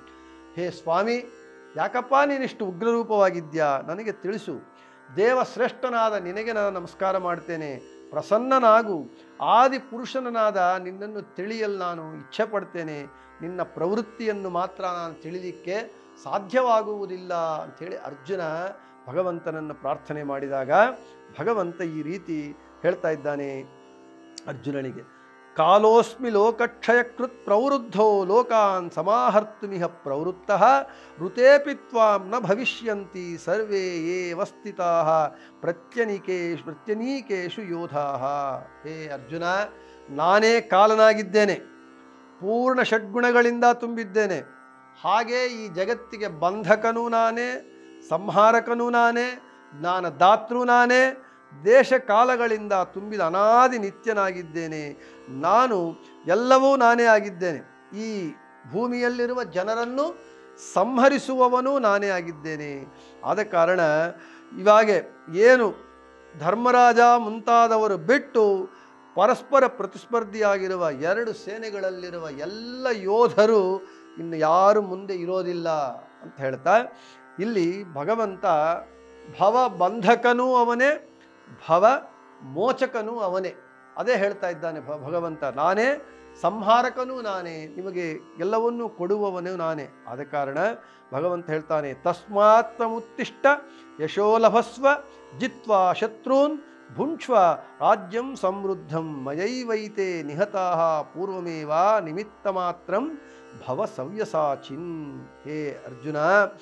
ಹೇ ಸ್ವಾಮಿ ಯಾಕಪ್ಪ ನೀನಿಷ್ಟು ಉಗ್ರರೂಪವಾಗಿದ್ಯಾ ನನಗೆ ತಿಳಿಸು ದೇವಶ್ರೇಷ್ಠನಾದ ನಿನಗೆ ನಾನು ನಮಸ್ಕಾರ ಮಾಡ್ತೇನೆ ಪ್ರಸನ್ನನಾಗು ಆದಿ ಪುರುಷನಾದ ನಿನ್ನನ್ನು ತಿಳಿಯಲು ನಾನು ಇಚ್ಛೆ ಪಡ್ತೇನೆ ನಿನ್ನ ಪ್ರವೃತ್ತಿಯನ್ನು ಮಾತ್ರ ನಾನು ತಿಳಿಲಿಕ್ಕೆ ಸಾಧ್ಯವಾಗುವುದಿಲ್ಲ ಅಂಥೇಳಿ ಅರ್ಜುನ ಭಗವಂತನನ್ನು ಪ್ರಾರ್ಥನೆ ಮಾಡಿದಾಗ ಭಗವಂತ ಈ ರೀತಿ ಹೇಳ್ತಾ ಇದ್ದಾನೆ ಅರ್ಜುನನಿಗೆ ಕಾಲೋಸ್ಮಿ ಲೋಕಕ್ಷಯಕೃತ್ ಪ್ರವೃದ್ಧೋ ಲೋಕಾನ್ ಸಮಾಹರ್ತುಮಿಹ ಪ್ರವೃತ್ತ ಋತೇಪಿ ತ್ವಾಂ ನ ಭವಿಷ್ಯಂತಿ ಸರ್ವೇ ಯೇ ವಸ್ಥಿತಾ ಪ್ರತ್ಯನಿಕೇಶ್ ಪ್ರತ್ಯನೀಕೇಶು ಯೋಧಾ ಹೇ ಅರ್ಜುನ ನಾನೇ ಕಾಲನಾಗಿದ್ದೇನೆ ಪೂರ್ಣ ಷಡ್ಗುಣಗಳಿಂದ ತುಂಬಿದ್ದೇನೆ ಹಾಗೆ ಈ ಜಗತ್ತಿಗೆ ಬಂಧಕನೂ ನಾನೇ ಸಂಹಾರಕನೂ ನಾನೇ ಜ್ಞಾನದಾತೃ ನಾನೇ ದೇಶ ಕಾಲಗಳಿಂದ ತುಂಬಿದ ಅನಾದಿ ನಿತ್ಯನಾಗಿದ್ದೇನೆ ನಾನು ಎಲ್ಲವೂ ನಾನೇ ಆಗಿದ್ದೇನೆ ಈ ಭೂಮಿಯಲ್ಲಿರುವ ಜನರನ್ನು ಸಂಹರಿಸುವವನೂ ನಾನೇ ಆಗಿದ್ದೇನೆ ಆದ ಕಾರಣ ಇವಾಗೆ ಏನು ಧರ್ಮರಾಜ ಮುಂತಾದವರು ಬಿಟ್ಟು ಪರಸ್ಪರ ಪ್ರತಿಸ್ಪರ್ಧಿಯಾಗಿರುವ ಎರಡು ಸೇನೆಗಳಲ್ಲಿರುವ ಎಲ್ಲ ಯೋಧರು ಇನ್ನು ಯಾರು ಮುಂದೆ ಇರೋದಿಲ್ಲ ಅಂತ ಹೇಳ್ತಾ ಇಲ್ಲಿ ಭಗವಂತ ಭವ ಬಂಧಕನೂ ಅವನೇ ಭವ ಮೋಚಕನೂ ಅವನೇ ಅದೇ ಹೇಳ್ತಾ ಇದ್ದಾನೆ ಭ ಭಗವಂತ ನಾನೇ ಸಂಹಾರಕನೂ ನಾನೇ ನಿಮಗೆ ಎಲ್ಲವನ್ನೂ ಕೊಡುವವನು ನಾನೇ ಆದ ಕಾರಣ ಭಗವಂತ ಹೇಳ್ತಾನೆ ತಸ್ಮಾತ್ ಮುತ್ತಿಷ್ಟ ಯಶೋಲಭಸ್ವ ಜಿತ್ವಾ ಶತ್ರುನ್ ಭುಂಕ್ಷ್ವ ರಾಜ್ಯಂ ಸಮೃದ್ಧಂ ಮಯೈವೈತೆ ನಿಹತಾಹ ಪೂರ್ವಮೇವ ನಿಮಿತ್ತ ಮಾತ್ರಂ ಭವ ಸವ್ಯಸಾಚಿನ್ ಹೇ ಅರ್ಜುನ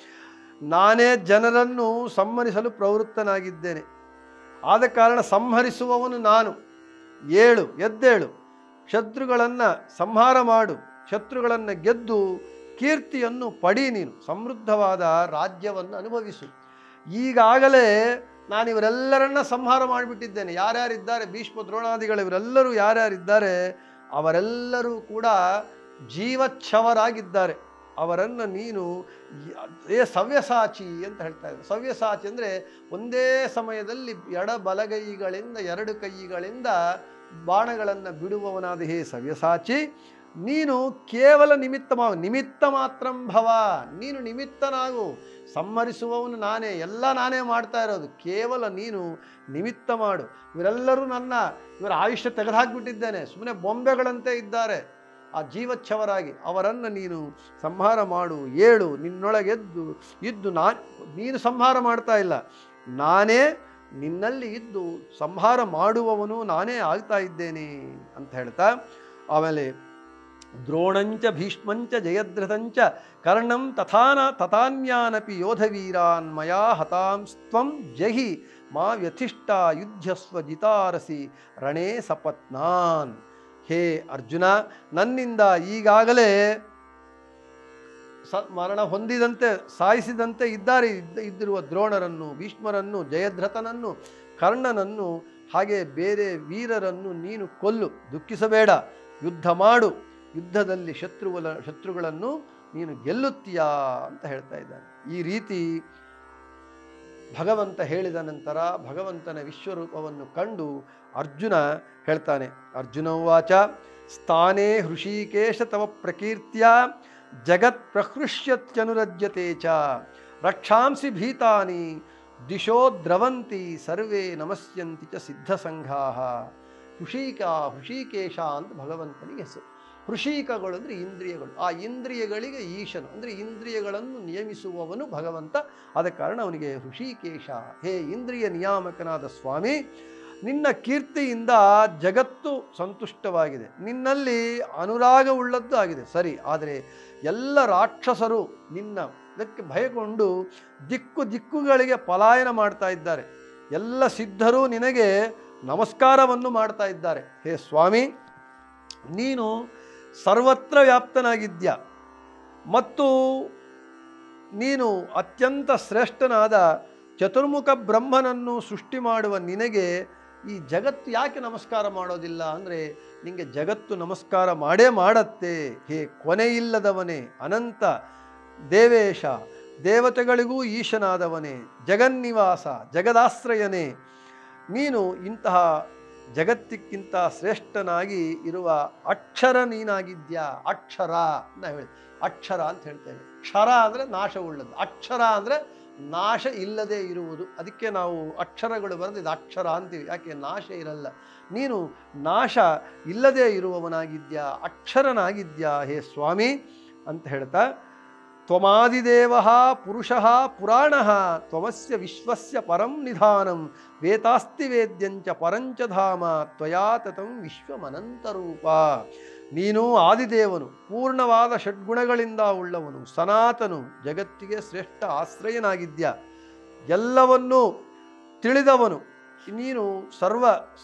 ನಾನೇ ಜನರನ್ನು ಸಂಹರಿಸಲು ಪ್ರವೃತ್ತನಾಗಿದ್ದೇನೆ ಆದ ಕಾರಣ ಸಂಹರಿಸುವವನು ನಾನು ಏಳು ಎದ್ದೇಳು ಶತ್ರುಗಳನ್ನು ಸಂಹಾರ ಮಾಡು ಶತ್ರುಗಳನ್ನು ಗೆದ್ದು ಕೀರ್ತಿಯನ್ನು ಪಡಿ ನೀನು ಸಮೃದ್ಧವಾದ ರಾಜ್ಯವನ್ನು ಅನುಭವಿಸು ಈಗಾಗಲೇ ನಾನು ಇವರೆಲ್ಲರನ್ನ ಸಂಹಾರ ಮಾಡಿಬಿಟ್ಟಿದ್ದೇನೆ ಯಾರ್ಯಾರಿದ್ದಾರೆ ಭೀಷ್ಮ ದ್ರೋಣಾದಿಗಳು ಇವರೆಲ್ಲರೂ ಯಾರ್ಯಾರಿದ್ದಾರೆ ಅವರೆಲ್ಲರೂ ಕೂಡ ಜೀವಚ್ಛವರಾಗಿದ್ದಾರೆ ಅವರನ್ನು ನೀನು ಏ ಸವ್ಯಸಾಚಿ ಅಂತ ಹೇಳ್ತಾ ಇದ್ದಾರೆ ಸವ್ಯಸಾಚಿ ಅಂದರೆ ಒಂದೇ ಸಮಯದಲ್ಲಿ ಎಡ ಬಲಗೈಗಳಿಂದ ಎರಡು ಕೈಗಳಿಂದ ಬಾಣಗಳನ್ನು ಬಿಡುವವನಾದ ಹೇ ಸವ್ಯಸಾಚಿ ನೀನು ಕೇವಲ ನಿಮಿತ್ತ ಮಾ ನಿಮಿತ್ತ ಮಾತ್ರಂ ಭವ ನೀನು ನಿಮಿತ್ತನಾಗು ಸಂಹರಿಸುವವನು ನಾನೇ ಎಲ್ಲ ನಾನೇ ಮಾಡ್ತಾ ಇರೋದು ಕೇವಲ ನೀನು ನಿಮಿತ್ತ ಮಾಡು ಇವರೆಲ್ಲರೂ ನನ್ನ ಇವರ ಆಯುಷ್ಯ ತೆಗೆದುಹಾಕ್ಬಿಟ್ಟಿದ್ದೇನೆ ಸುಮ್ಮನೆ ಬೊಂಬೆಗಳಂತೆ ಇದ್ದಾರೆ ಆ ಜೀವಚ್ಛವರಾಗಿ ಅವರನ್ನು ನೀನು ಸಂಹಾರ ಮಾಡು ಏಳು ನಿನ್ನೊಳಗೆದ್ದು ಇದ್ದು ನಾನು ನೀನು ಸಂಹಾರ ಮಾಡ್ತಾ ಇಲ್ಲ ನಾನೇ ನಿನ್ನಲ್ಲಿ ಇದ್ದು ಸಂಹಾರ ಮಾಡುವವನು ನಾನೇ ಆಗ್ತಾ ಇದ್ದೇನೆ ಅಂತ ಹೇಳ್ತಾ ಆಮೇಲೆ ದ್ರೋಣಂಚ ಭೀಷ್ಮಂಚ ಜಯದ್ರಥಂಚ ಕರ್ಣಂ ತಥಾನ ತಥಾನ್ಯಾನಪಿ ಯೋಧವೀರಾನ್ ಮಯಾ ಹತಾಂಸ್ತ್ವಂ ಜಹಿ ಮಾ ವ್ಯಥಿಷ್ಟ ಯುದ್ಧಸ್ವ ಜಿತಾರಸಿ ರಣೇ ಸಪತ್ನಾನ್ ಹೇ ಅರ್ಜುನ ನನ್ನಿಂದ ಈಗಾಗಲೇ ಸ ಮರಣ ಹೊಂದಿದಂತೆ ಸಾಯಿಸಿದಂತೆ ಇದ್ದಾರೆ ಇದ್ದ ಇದ್ದಿರುವ ದ್ರೋಣರನ್ನು ಭೀಷ್ಮರನ್ನು ಜಯದ್ರಥನನ್ನು ಕರ್ಣನನ್ನು ಹಾಗೆ ಬೇರೆ ವೀರರನ್ನು ನೀನು ಕೊಲ್ಲು ದುಃಖಿಸಬೇಡ ಯುದ್ಧ ಮಾಡು ಯುದ್ಧದಲ್ಲಿ ಶತ್ರುಗಳ ಶತ್ರುಗಳನ್ನು ನೀನು ಗೆಲ್ಲುತ್ತೀಯಾ ಅಂತ ಹೇಳ್ತಾ ಇದ್ದಾನೆ ಈ ರೀತಿ ಭಗವಂತ ಹೇಳಿದ ನಂತರ ಭಗವಂತನ ವಿಶ್ವರೂಪವನ್ನು ಕಂಡು ಅರ್ಜುನ ಹೇಳ್ತಾನೆ ಅರ್ಜುನ ಉವಾಚ ಸ್ಥಾನೇ ಹೃಷಿಕೇಶ ತವ ಪ್ರಕೀರ್ತ್ಯ ಜಗತ್ ಪ್ರಹೃಷ್ಯತ್ಯನುರಜ್ಯತೆ ಚ ರಕ್ಷಾಂಸಿ ಭೀತಾನಿ ದಿಶೋ ದ್ರವಂತಿ ಸರ್ವೇ ನಮಸ್ಯಂತಿ ಚ ಸಿದ್ಧಸಂಘಾ ಹೃಷಿಕ ಹೃಷಿಕೇಶ ಅಂತ ಭಗವಂತನಿಗೆ ಹೆಸರು ಹೃಷಿಕಗಳು ಅಂದರೆ ಇಂದ್ರಿಯಗಳು ಆ ಇಂದ್ರಿಯಗಳಿಗೆ ಈಶನು ಅಂದರೆ ಇಂದ್ರಿಯಗಳನ್ನು ನಿಯಮಿಸುವವನು ಭಗವಂತ ಆದ ಕಾರಣ ಅವನಿಗೆ ಹೃಷಿಕೇಶ ಹೇ ಇಂದ್ರಿಯ ನಿಯಾಮಕನಾದ ಸ್ವಾಮಿ ನಿನ್ನ ಕೀರ್ತಿಯಿಂದ ಜಗತ್ತು ಸಂತುಷ್ಟವಾಗಿದೆ ನಿನ್ನಲ್ಲಿ ಅನುರಾಗವುಳ್ಳದ್ದು ಆಗಿದೆ ಸರಿ ಆದರೆ ಎಲ್ಲ ರಾಕ್ಷಸರು ನಿನ್ನ ಇದಕ್ಕೆ ಭಯಗೊಂಡು ದಿಕ್ಕು ದಿಕ್ಕುಗಳಿಗೆ ಪಲಾಯನ ಮಾಡ್ತಾ ಇದ್ದಾರೆ ಎಲ್ಲ ಸಿದ್ಧರು ನಿನಗೆ ನಮಸ್ಕಾರವನ್ನು ಮಾಡ್ತಾ ಇದ್ದಾರೆ ಹೇ ಸ್ವಾಮಿ ನೀನು ಸರ್ವತ್ರ ವ್ಯಾಪ್ತನಾಗಿದ್ಯಾ ಮತ್ತು ನೀನು ಅತ್ಯಂತ ಶ್ರೇಷ್ಠನಾದ ಚತುರ್ಮುಖ ಬ್ರಹ್ಮನನ್ನು ಸೃಷ್ಟಿ ಮಾಡುವ ನಿನಗೆ ಈ ಜಗತ್ತು ಯಾಕೆ ನಮಸ್ಕಾರ ಮಾಡೋದಿಲ್ಲ ಅಂದರೆ ನಿಮಗೆ ಜಗತ್ತು ನಮಸ್ಕಾರ ಮಾಡೇ ಮಾಡತ್ತೆ ಹೇ ಕೊನೆಯಿಲ್ಲದವನೇ ಅನಂತ ದೇವೇಶ ದೇವತೆಗಳಿಗೂ ಈಶನಾದವನೇ ಜಗನ್ನಿವಾಸ ಜಗದಾಶ್ರಯನೇ ನೀನು ಇಂತಹ ಜಗತ್ತಿಕ್ಕಿಂತ ಶ್ರೇಷ್ಠನಾಗಿ ಇರುವ ಅಕ್ಷರ ನೀನಾಗಿದ್ಯಾ ಅಕ್ಷರ ಅಂತ ಹೇಳಿ ಅಕ್ಷರ ಅಂತ ಹೇಳ್ತೇವೆ ಕ್ಷರ ಅಂದರೆ ನಾಶವುಳ್ಳದ್ದು ಅಕ್ಷರ ಅಂದರೆ ನಾಶ ಇಲ್ಲದೆ ಇರುವುದು ಅದಕ್ಕೆ ನಾವು ಅಕ್ಷರಗಳು ಬರೆದು ಇದು ಅಕ್ಷರ ಅಂತೀವಿ ಯಾಕೆ ನಾಶ ಇರಲ್ಲ ನೀನು ನಾಶ ಇಲ್ಲದೆ ಇರುವವನಾಗಿದ್ಯಾ ಅಕ್ಷರನಾಗಿದ್ಯಾ ಹೇ ಸ್ವಾಮಿ ಅಂತ ಹೇಳ್ತಾ ತ್ವಮಾದಿದೇವ ಪುರುಷ ಪುರಾಣ ತ್ವಮಸ್ಯ ವಿಶ್ವಸ್ಯ ಪರಂ ನಿಧಾನಂ ವೇತಾಸ್ತಿ ವೇದ್ಯಂಚ ಪರಂಚ ಧಾಮ ತ್ವಯಾ ತತಂ ವಿಶ್ವಮನಂತರೂಪ ನೀನು ಆದಿದೇವನು ಪೂರ್ಣವಾದ ಷಡ್ಗುಣಗಳಿಂದ ಉಳ್ಳವನು ಸನಾತನು ಜಗತ್ತಿಗೆ ಶ್ರೇಷ್ಠ ಆಶ್ರಯನಾಗಿದ್ಯಾ ಎಲ್ಲವನ್ನೂ ತಿಳಿದವನು ನೀನು ಸರ್ವ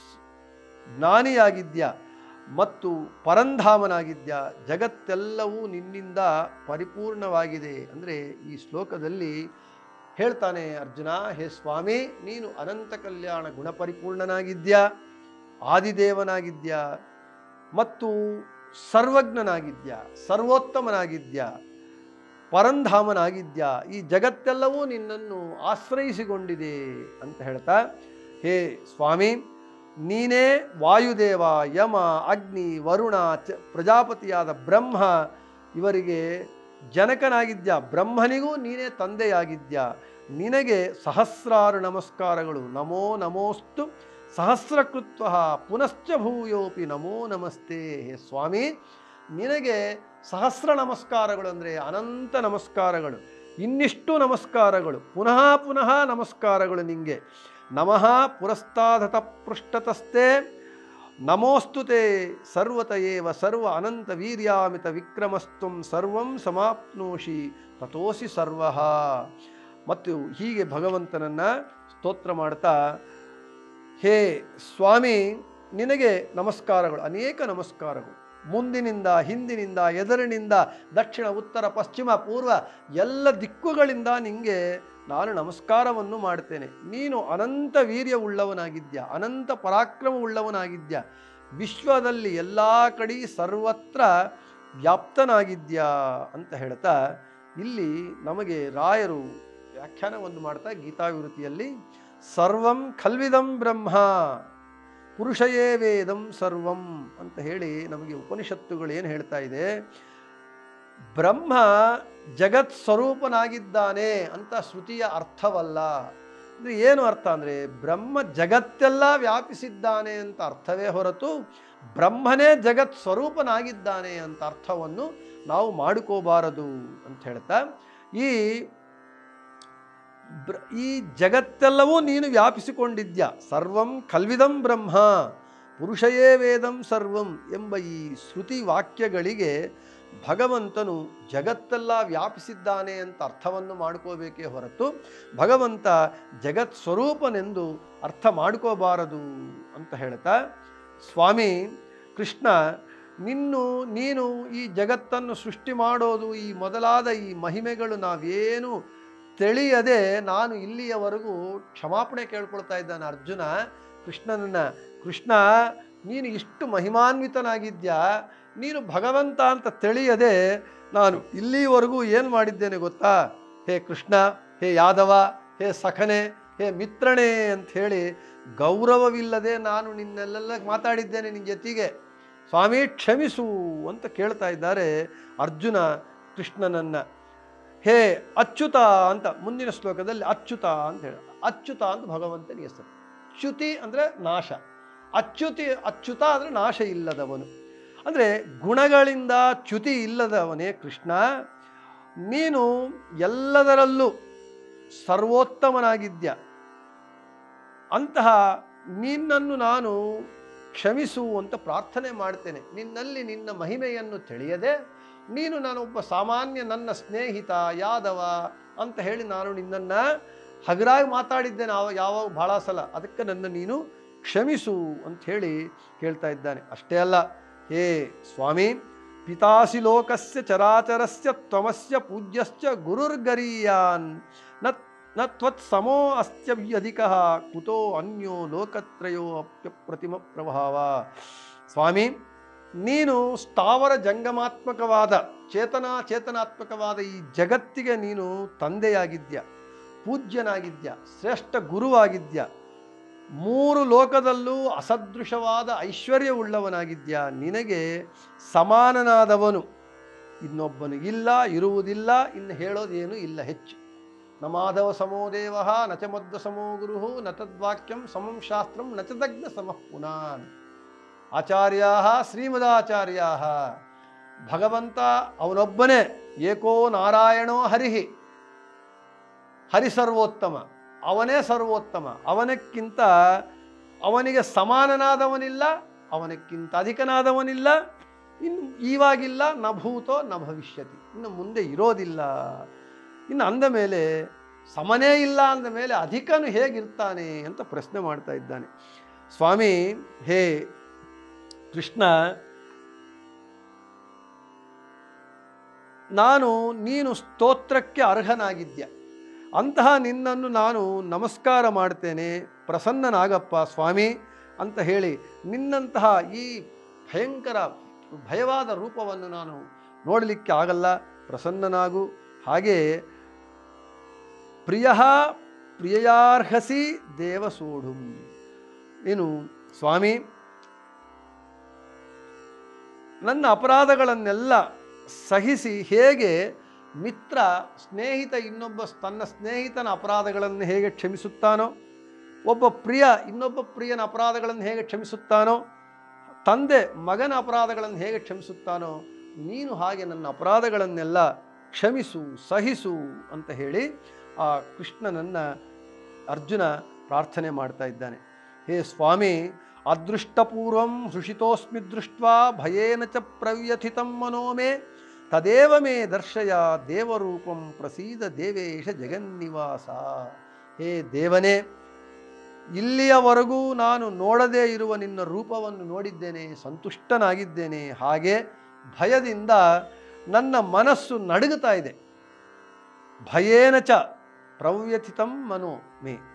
ಜ್ಞಾನಿಯಾಗಿದ್ಯಾ ಮತ್ತು ಪರಂಧಾಮನಾಗಿದ್ಯಾ ಜಗತ್ತೆಲ್ಲವೂ ನಿನ್ನಿಂದ ಪರಿಪೂರ್ಣವಾಗಿದೆ ಅಂದರೆ ಈ ಶ್ಲೋಕದಲ್ಲಿ ಹೇಳ್ತಾನೆ ಅರ್ಜುನ ಹೇ ಸ್ವಾಮಿ ನೀನು ಅನಂತ ಕಲ್ಯಾಣ ಗುಣಪರಿಪೂರ್ಣನಾಗಿದ್ಯಾ ಆದಿದೇವನಾಗಿದ್ಯಾ ಮತ್ತು ಸರ್ವಜ್ಞನಾಗಿದ್ಯಾ ಸರ್ವೋತ್ತಮನಾಗಿದ್ಯಾ ಪರಂಧಾಮನಾಗಿದ್ಯಾ ಈ ಜಗತ್ತೆಲ್ಲವೂ ನಿನ್ನನ್ನು ಆಶ್ರಯಿಸಿಕೊಂಡಿದೆ ಅಂತ ಹೇಳ್ತಾ ಹೇ ಸ್ವಾಮಿ ನೀನೇ ವಾಯುದೇವ ಯಮ ಅಗ್ನಿ ವರುಣ ಚ ಪ್ರಜಾಪತಿಯಾದ ಬ್ರಹ್ಮ ಇವರಿಗೆ ಜನಕನಾಗಿದ್ಯಾ ಬ್ರಹ್ಮನಿಗೂ ನೀನೇ ತಂದೆಯಾಗಿದ್ಯಾ ನಿನಗೆ ಸಹಸ್ರಾರು ನಮಸ್ಕಾರಗಳು ನಮೋ ನಮೋಸ್ತು ಸಹಸ್ರಕೃತ್ವ ಪುನಶ್ಚ ಭೂಯೋಪಿ ನಮೋ ನಮಸ್ತೆ ಹೇ ಸ್ವಾಮಿ ನಿನಗೆ ಸಹಸ್ರ ನಮಸ್ಕಾರಗಳು ಅಂದರೆ ಅನಂತ ನಮಸ್ಕಾರಗಳು ಇನ್ನಿಷ್ಟು ನಮಸ್ಕಾರಗಳು ಪುನಃ ಪುನಃ ನಮಸ್ಕಾರಗಳು ನಿಂಗೆ ನಮಃ ಪುರಸ್ತಾದತ ಪೃಷ್ಠತಸ್ತೆ ನಮೋಸ್ತು ತೇ ಸರ್ವತ ಏವ ಸರ್ವ ಅನಂತ ವೀರ್ಯಾಮಿತ ವಿಕ್ರಮಸ್ತ್ವಂ ಸರ್ವಂ ಸಮಾಪ್ನೋಷಿ ತಥೋಸಿ ಸರ್ವ ಮತ್ತು ಹೀಗೆ ಭಗವಂತನನ್ನು ಸ್ತೋತ್ರ ಮಾಡ್ತಾ ಹೇ ಸ್ವಾಮಿ ನಿನಗೆ ನಮಸ್ಕಾರಗಳು ಅನೇಕ ನಮಸ್ಕಾರಗಳು ಮುಂದಿನಿಂದ ಹಿಂದಿನಿಂದ ಎದುರಿನಿಂದ ದಕ್ಷಿಣ ಉತ್ತರ ಪಶ್ಚಿಮ ಪೂರ್ವ ಎಲ್ಲ ದಿಕ್ಕುಗಳಿಂದ ನಿಂಗೆ ನಾನು ನಮಸ್ಕಾರವನ್ನು ಮಾಡ್ತೇನೆ ನೀನು ಅನಂತ ವೀರ್ಯವುಳ್ಳವನಾಗಿದ್ಯಾ ಅನಂತ ಪರಾಕ್ರಮವುಳ್ಳವನಾಗಿದ್ಯಾ ವಿಶ್ವದಲ್ಲಿ ಎಲ್ಲ ಕಡೆ ಸರ್ವತ್ರ ವ್ಯಾಪ್ತನಾಗಿದ್ಯಾ ಅಂತ ಹೇಳ್ತಾ ಇಲ್ಲಿ ನಮಗೆ ರಾಯರು ವ್ಯಾಖ್ಯಾನವನ್ನು ಮಾಡ್ತಾ ಗೀತಾವಿವೃತಿಯಲ್ಲಿ ಸರ್ವಂ ಖಲ್ವಿದಂ ಬ್ರಹ್ಮ ಪುರುಷಯೇ ವೇದಂ ಸರ್ವಂ ಅಂತ ಹೇಳಿ ನಮಗೆ ಉಪನಿಷತ್ತುಗಳು ಏನು ಹೇಳ್ತಾ ಇದೆ ಬ್ರಹ್ಮ ಜಗತ್ ಸ್ವರೂಪನಾಗಿದ್ದಾನೆ ಅಂತ ಶ್ರುತಿಯ ಅರ್ಥವಲ್ಲ ಇದು ಏನು ಅರ್ಥ ಅಂದರೆ ಬ್ರಹ್ಮ ಜಗತ್ತೆಲ್ಲ ವ್ಯಾಪಿಸಿದ್ದಾನೆ ಅಂತ ಅರ್ಥವೇ ಹೊರತು ಬ್ರಹ್ಮನೇ ಜಗತ್ ಸ್ವರೂಪನಾಗಿದ್ದಾನೆ ಅಂತ ಅರ್ಥವನ್ನು ನಾವು ಮಾಡಿಕೋಬಾರದು ಅಂತ ಹೇಳ್ತಾ ಈ ಬ್ರ ಈ ಜಗತ್ತೆಲ್ಲವೂ ನೀನು ವ್ಯಾಪಿಸಿಕೊಂಡಿದ್ಯಾ ಸರ್ವಂ ಕಲ್ವಿದಂ ಬ್ರಹ್ಮ ಪುರುಷಯೇ ವೇದಂ ಸರ್ವಂ ಎಂಬ ಈ ಶ್ರುತಿ ವಾಕ್ಯಗಳಿಗೆ ಭಗವಂತನು ಜಗತ್ತೆಲ್ಲ ವ್ಯಾಪಿಸಿದ್ದಾನೆ ಅಂತ ಅರ್ಥವನ್ನು ಮಾಡ್ಕೋಬೇಕೇ ಹೊರತು ಭಗವಂತ ಜಗತ್ ಸ್ವರೂಪನೆಂದು ಅರ್ಥ ಮಾಡ್ಕೋಬಾರದು ಅಂತ ಹೇಳ್ತಾ ಸ್ವಾಮಿ ಕೃಷ್ಣ ನಿನ್ನು ನೀನು ಈ ಜಗತ್ತನ್ನು ಸೃಷ್ಟಿ ಮಾಡೋದು ಈ ಮೊದಲಾದ ಈ ಮಹಿಮೆಗಳು ನಾವೇನು ತಿಳಿಯದೆ ನಾನು ಇಲ್ಲಿಯವರೆಗೂ ಕ್ಷಮಾಪಣೆ ಕೇಳ್ಕೊಳ್ತಾ ಇದ್ದಾನೆ ಅರ್ಜುನ ಕೃಷ್ಣನನ್ನ ಕೃಷ್ಣ ನೀನು ಇಷ್ಟು ಮಹಿಮಾನ್ವಿತನಾಗಿದ್ಯಾ ನೀನು ಭಗವಂತ ಅಂತ ತಿಳಿಯದೆ ನಾನು ಇಲ್ಲಿವರೆಗೂ ಏನು ಮಾಡಿದ್ದೇನೆ ಗೊತ್ತಾ ಹೇ ಕೃಷ್ಣ ಹೇ ಯಾದವ ಹೇ ಸಖನೆ ಹೇ ಮಿತ್ರಣೆ ಅಂತ ಹೇಳಿ ಗೌರವವಿಲ್ಲದೆ ನಾನು ನಿನ್ನೆಲ್ಲ ಮಾತಾಡಿದ್ದೇನೆ ನಿನ್ನ ಜೊತೆಗೆ ಸ್ವಾಮಿ ಕ್ಷಮಿಸು ಅಂತ ಕೇಳ್ತಾ ಇದ್ದಾರೆ ಅರ್ಜುನ ಕೃಷ್ಣನನ್ನ ಹೇ ಅಚ್ಯುತ ಅಂತ ಮುಂದಿನ ಶ್ಲೋಕದಲ್ಲಿ ಅಚ್ಯುತ ಅಂತ ಹೇಳ ಅಚ್ಯುತ ಅಂತ ಭಗವಂತನಿಗೆ ಹೆಸರು ಚ್ಯುತಿ ಅಂದರೆ ನಾಶ ಅಚ್ಯುತಿ ಅಚ್ಯುತ ಅಂದರೆ ನಾಶ ಇಲ್ಲದವನು ಅಂದರೆ ಗುಣಗಳಿಂದ ಚ್ಯುತಿ ಇಲ್ಲದವನೇ ಕೃಷ್ಣ ನೀನು ಎಲ್ಲದರಲ್ಲೂ ಸರ್ವೋತ್ತಮನಾಗಿದ್ಯ ಅಂತಹ ನಿನ್ನನ್ನು ನಾನು ಕ್ಷಮಿಸು ಅಂತ ಪ್ರಾರ್ಥನೆ ಮಾಡ್ತೇನೆ ನಿನ್ನಲ್ಲಿ ನಿನ್ನ ಮಹಿಮೆಯನ್ನು ತಿಳಿಯದೆ ನೀನು ನಾನೊಬ್ಬ ಸಾಮಾನ್ಯ ನನ್ನ ಸ್ನೇಹಿತ ಯಾದವ ಅಂತ ಹೇಳಿ ನಾನು ನಿನ್ನನ್ನು ಹಗರಾಗಿ ಮಾತಾಡಿದ್ದೇನೆ ಆವ ಯಾವಾಗ ಭಾಳ ಸಲ ಅದಕ್ಕೆ ನನ್ನ ನೀನು ಕ್ಷಮಿಸು ಅಂತ ಹೇಳಿ ಕೇಳ್ತಾ ಇದ್ದಾನೆ ಅಷ್ಟೇ ಅಲ್ಲ ಹೇ ಸ್ವಾಮಿ ಪಿತಾಸಿ ಲೋಕಸ್ಯ ಚರಾಚರಸ್ಯ ತ್ವಮಸ್ಯ ಪೂಜ್ಯಶ್ಚ ಗುರುರ್ಗರೀಯಾನ್ ನ ನ ತ್ವತ್ಸಮೋ ಅಸ್ತ್ಯಧಿಕ ಕುತೋ ಅನ್ಯೋ ಲೋಕತ್ರಯೋ ಅಪ್ಯಪ್ರತಿಮ ಪ್ರಭಾವ ಸ್ವಾಮಿ ನೀನು ಸ್ಥಾವರ ಜಂಗಮಾತ್ಮಕವಾದ ಚೇತನಾ ಚೇತನಾತ್ಮಕವಾದ ಈ ಜಗತ್ತಿಗೆ ನೀನು ತಂದೆಯಾಗಿದ್ಯ ಪೂಜ್ಯನಾಗಿದ್ಯ ಶ್ರೇಷ್ಠ ಗುರುವಾಗಿದ್ಯ ಮೂರು ಲೋಕದಲ್ಲೂ ಅಸದೃಶವಾದ ಐಶ್ವರ್ಯವುಳ್ಳವನಾಗಿದ್ಯ ನಿನಗೆ ಸಮಾನನಾದವನು ಇನ್ನೊಬ್ಬನು ಇಲ್ಲ ಇರುವುದಿಲ್ಲ ಇನ್ನು ಹೇಳೋದೇನು ಇಲ್ಲ ಹೆಚ್ಚು ನ ಮಾಧವ ಸಮೋ ದೇವ ನ ಚ ಮಧ್ವ ಸಮೋ ಗುರು ನ ತದ್ವಾಕ್ಯಂ ಸಮಂ ಶಾಸ್ತ್ರಂ ನ ಚ ದಗ್ಧ ಸಮಃ ಪುನಾನ್ ಆಚಾರ್ಯಾ ಶ್ರೀಮದಾಚಾರ್ಯಾ ಭಗವಂತ ಅವನೊಬ್ಬನೇ ಏಕೋ ನಾರಾಯಣೋ ಹರಿಹಿ ಹರಿ ಸರ್ವೋತ್ತಮ ಅವನೇ ಸರ್ವೋತ್ತಮ ಅವನಕ್ಕಿಂತ ಅವನಿಗೆ ಸಮಾನನಾದವನಿಲ್ಲ ಅವನಕ್ಕಿಂತ ಅಧಿಕನಾದವನಿಲ್ಲ ಇನ್ನು ಈವಾಗಿಲ್ಲ ನ ಭೂತೋ ನ ಭವಿಷ್ಯತಿ ಇನ್ನು ಮುಂದೆ ಇರೋದಿಲ್ಲ ಇನ್ನು ಅಂದ ಮೇಲೆ ಸಮನೇ ಇಲ್ಲ ಅಂದ ಮೇಲೆ ಅಧಿಕನು ಹೇಗಿರ್ತಾನೆ ಅಂತ ಪ್ರಶ್ನೆ ಮಾಡ್ತಾ ಇದ್ದಾನೆ ಸ್ವಾಮಿ ಹೇ ಕೃಷ್ಣ ನಾನು ನೀನು ಸ್ತೋತ್ರಕ್ಕೆ ಅರ್ಹನಾಗಿದ್ಯ ಅಂತಹ ನಿನ್ನನ್ನು ನಾನು ನಮಸ್ಕಾರ ಮಾಡ್ತೇನೆ ಪ್ರಸನ್ನನಾಗಪ್ಪ ಸ್ವಾಮಿ ಅಂತ ಹೇಳಿ ನಿನ್ನಂತಹ ಈ ಭಯಂಕರ ಭಯವಾದ ರೂಪವನ್ನು ನಾನು ನೋಡಲಿಕ್ಕೆ ಆಗಲ್ಲ ಪ್ರಸನ್ನನಾಗು ಹಾಗೆ ಪ್ರಿಯ ಪ್ರಿಯಾರ್ಹಸಿ ದೇವಸೋಡು ನೀನು ಸ್ವಾಮಿ ನನ್ನ ಅಪರಾಧಗಳನ್ನೆಲ್ಲ ಸಹಿಸಿ ಹೇಗೆ ಮಿತ್ರ ಸ್ನೇಹಿತ ಇನ್ನೊಬ್ಬ ತನ್ನ ಸ್ನೇಹಿತನ ಅಪರಾಧಗಳನ್ನು ಹೇಗೆ ಕ್ಷಮಿಸುತ್ತಾನೋ ಒಬ್ಬ ಪ್ರಿಯ ಇನ್ನೊಬ್ಬ ಪ್ರಿಯನ ಅಪರಾಧಗಳನ್ನು ಹೇಗೆ ಕ್ಷಮಿಸುತ್ತಾನೋ ತಂದೆ ಮಗನ ಅಪರಾಧಗಳನ್ನು ಹೇಗೆ ಕ್ಷಮಿಸುತ್ತಾನೋ ನೀನು ಹಾಗೆ ನನ್ನ ಅಪರಾಧಗಳನ್ನೆಲ್ಲ ಕ್ಷಮಿಸು ಸಹಿಸು ಅಂತ ಹೇಳಿ ಆ ಕೃಷ್ಣನನ್ನು ಅರ್ಜುನ ಪ್ರಾರ್ಥನೆ ಮಾಡ್ತಾ ಇದ್ದಾನೆ ಹೇ ಸ್ವಾಮಿ ಅದೃಷ್ಟಪೂರ್ವಂ ಹೃಷಿತೋಸ್ಮಿ ದೃಷ್ಟ ಭಯೇನ ಚ ಪ್ರವ್ಯಥಿತಂ ಮನೋ ಮೇ ತದೇವ ಮೇ ದರ್ಶಯ ದೇವರೂಪಂ ಪ್ರಸೀದ ದೇವೇಶ ಜಗನ್ನಿವಾಸ ಹೇ ದೇವನೇ ಇಲ್ಲಿಯವರೆಗೂ ನಾನು ನೋಡದೇ ಇರುವ ನಿನ್ನ ರೂಪವನ್ನು ನೋಡಿದ್ದೇನೆ ಸಂತುಷ್ಟನಾಗಿದ್ದೇನೆ ಹಾಗೆ ಭಯದಿಂದ ನನ್ನ ಮನಸ್ಸು ನಡುಗುತ್ತಾ ಇದೆ ಭಯೇನ ಚ ಪ್ರವ್ಯಥಿತಂ ಮನೋ ಮೇ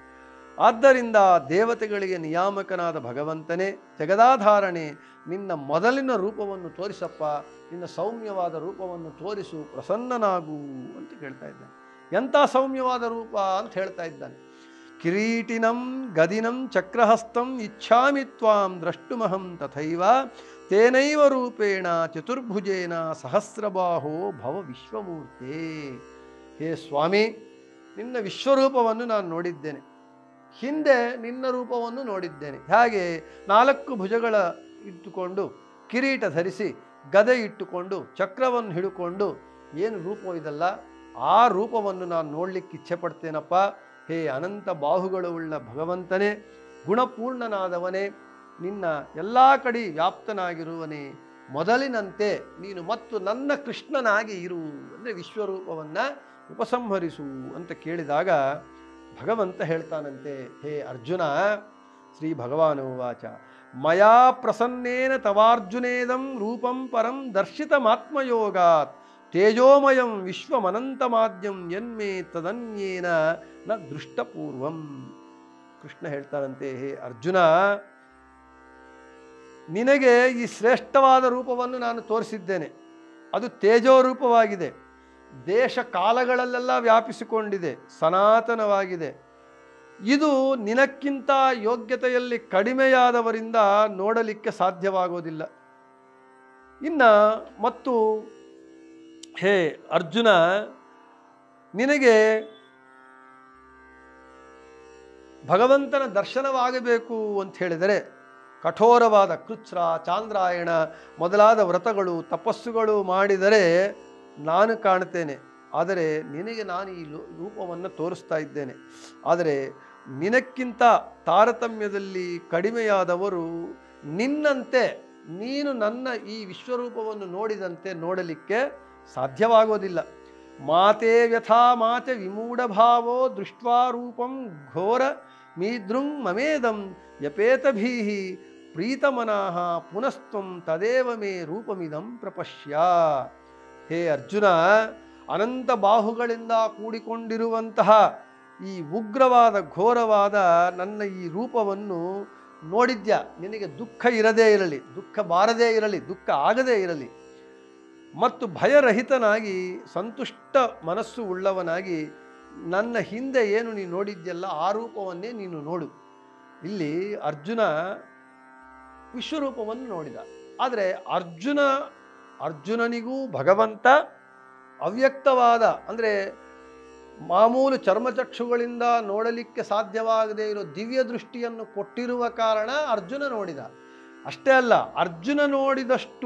ಆದ್ದರಿಂದ ದೇವತೆಗಳಿಗೆ ನಿಯಾಮಕನಾದ ಭಗವಂತನೇ ಜಗದಾಧಾರಣೆ ನಿನ್ನ ಮೊದಲಿನ ರೂಪವನ್ನು ತೋರಿಸಪ್ಪ ನಿನ್ನ ಸೌಮ್ಯವಾದ ರೂಪವನ್ನು ತೋರಿಸು ಪ್ರಸನ್ನನಾಗು ಅಂತ ಕೇಳ್ತಾ ಇದ್ದಾನೆ ಎಂಥ ಸೌಮ್ಯವಾದ ರೂಪ ಅಂತ ಹೇಳ್ತಾ ಇದ್ದಾನೆ ಕಿರೀಟಿನಂ ಗದಿನಂ ಚಕ್ರಹಸ್ತಂ ಇಚ್ಛಾಮಿ ತ್ವಾಂ ದ್ರಷ್ಟುಮಹಂ ತಥೈವ ತೇನೈವ ರೂಪೇಣ ಚತುರ್ಭುಜೇನ ಸಹಸ್ರಬಾಹೋ ಭವ ವಿಶ್ವಮೂರ್ತೆ ಹೇ ಸ್ವಾಮಿ ನಿನ್ನ ವಿಶ್ವರೂಪವನ್ನು ನಾನು ನೋಡಿದ್ದೇನೆ ಹಿಂದೆ ನಿನ್ನ ರೂಪವನ್ನು ನೋಡಿದ್ದೇನೆ ಹಾಗೆ ನಾಲ್ಕು ಭುಜಗಳ ಇಟ್ಟುಕೊಂಡು ಕಿರೀಟ ಧರಿಸಿ ಗದೆ ಇಟ್ಟುಕೊಂಡು ಚಕ್ರವನ್ನು ಹಿಡುಕೊಂಡು ಏನು ರೂಪ ಇದಲ್ಲ ಆ ರೂಪವನ್ನು ನಾನು ನೋಡಲಿಕ್ಕೆ ಇಚ್ಛೆ ಪಡ್ತೇನಪ್ಪ ಹೇ ಅನಂತ ಬಾಹುಗಳು ಉಳ್ಳ ಭಗವಂತನೇ ಗುಣಪೂರ್ಣನಾದವನೇ ನಿನ್ನ ಎಲ್ಲ ಕಡೆ ವ್ಯಾಪ್ತನಾಗಿರುವನೇ ಮೊದಲಿನಂತೆ ನೀನು ಮತ್ತು ನನ್ನ ಕೃಷ್ಣನಾಗಿ ಇರು ಅಂದರೆ ವಿಶ್ವರೂಪವನ್ನು ಉಪಸಂಹರಿಸು ಅಂತ ಕೇಳಿದಾಗ ಭಗವಂತ ಹೇಳ್ತಾನಂತೆ ಹೇ ಅರ್ಜುನ ಶ್ರೀ ಭಗವಾನುವಾಚ ಮಯಾ ಪ್ರಸನ್ನೇನ ತವಾರ್ಜುನೇದಂ ರೂಪಂ ಪರಂ ದರ್ಶಿತಮಾತ್ಮಯೋಗಾತ್ ತೇಜೋಮಯಂ ವಿಶ್ವಮನಂತಮಾದ್ಯಂ ಯನ್ಮೇ ತದನ್ಯೇನ ನ ದೃಷ್ಟಪೂರ್ವಂ ಕೃಷ್ಣ ಹೇಳ್ತಾರಂತೆ ಹೇ ಅರ್ಜುನ ನಿನಗೆ ಈ ಶ್ರೇಷ್ಠವಾದ ರೂಪವನ್ನು ನಾನು ತೋರಿಸಿದ್ದೇನೆ ಅದು ತೇಜೋ ರೂಪವಾಗಿದೆ ದೇಶ ಕಾಲಗಳಲ್ಲೆಲ್ಲ ವ್ಯಾಪಿಸಿಕೊಂಡಿದೆ ಸನಾತನವಾಗಿದೆ ಇದು ನಿನಕ್ಕಿಂತ ಯೋಗ್ಯತೆಯಲ್ಲಿ ಕಡಿಮೆಯಾದವರಿಂದ ನೋಡಲಿಕ್ಕೆ ಸಾಧ್ಯವಾಗೋದಿಲ್ಲ ಇನ್ನು ಮತ್ತು ಹೇ ಅರ್ಜುನ ನಿನಗೆ ಭಗವಂತನ ದರ್ಶನವಾಗಬೇಕು ಅಂತ ಹೇಳಿದರೆ ಕಠೋರವಾದ ಕೃಚ್ರ ಚಾಂದ್ರಾಯಣ ಮೊದಲಾದ ವ್ರತಗಳು ತಪಸ್ಸುಗಳು ಮಾಡಿದರೆ ನಾನು ಕಾಣ್ತೇನೆ ಆದರೆ ನಿನಗೆ ನಾನು ಈ ಲೋ- ರೂಪವನ್ನು ತೋರಿಸ್ತಾ ಇದ್ದೇನೆ ಆದರೆ ನಿನಕ್ಕಿಂತ ತಾರತಮ್ಯದಲ್ಲಿ ಕಡಿಮೆಯಾದವರು ನಿನ್ನಂತೆ ನೀನು ನನ್ನ ಈ ವಿಶ್ವರೂಪವನ್ನು ನೋಡಿದಂತೆ ನೋಡಲಿಕ್ಕೆ ಸಾಧ್ಯವಾಗೋದಿಲ್ಲ ಮಾತೆ ವ್ಯಥಾ ಮಾತೆ ವಿಮೂಢಭಾವೋ ದೃಷ್ಟ್ವಾ ರೂಪಂ ಘೋರ ಮೀದೃಂ ಮಮೇದಂ ಯಪೇತಭೀಹಿ ಪ್ರೀತಮನಃ ಪುನಸ್ತ್ವಂ ತದೇವ ಮೇ ರೂಪಮಿದಂ ಪ್ರಪಶ್ಯ ಹೇ ಅರ್ಜುನ ಅನಂತ ಬಾಹುಗಳಿಂದ ಕೂಡಿಕೊಂಡಿರುವಂತಹ ಈ ಉಗ್ರವಾದ ಘೋರವಾದ ನನ್ನ ಈ ರೂಪವನ್ನು ನೋಡಿದ್ಯಾ ನಿನಗೆ ದುಃಖ ಇರದೇ ಇರಲಿ ದುಃಖ ಬಾರದೇ ಇರಲಿ ದುಃಖ ಆಗದೇ ಇರಲಿ ಮತ್ತು ಭಯರಹಿತನಾಗಿ ಸಂತುಷ್ಟ ಮನಸ್ಸು ಉಳ್ಳವನಾಗಿ ನನ್ನ ಹಿಂದೆ ಏನು ನೀನು ನೋಡಿದ್ಯಲ್ಲ ಆ ರೂಪವನ್ನೇ ನೀನು ನೋಡು ಇಲ್ಲಿ ಅರ್ಜುನ ವಿಶ್ವರೂಪವನ್ನು ನೋಡಿದ ಆದರೆ ಅರ್ಜುನ ಅರ್ಜುನನಿಗೂ ಭಗವಂತ ಅವ್ಯಕ್ತವಾದ ಅಂದರೆ ಮಾಮೂಲು ಚರ್ಮಚಕ್ಷುಗಳಿಂದ ನೋಡಲಿಕ್ಕೆ ಸಾಧ್ಯವಾಗದೇ ಇರೋ ದಿವ್ಯ ದೃಷ್ಟಿಯನ್ನು ಕೊಟ್ಟಿರುವ ಕಾರಣ ಅರ್ಜುನ ನೋಡಿದ ಅಷ್ಟೇ ಅಲ್ಲ ಅರ್ಜುನ ನೋಡಿದಷ್ಟು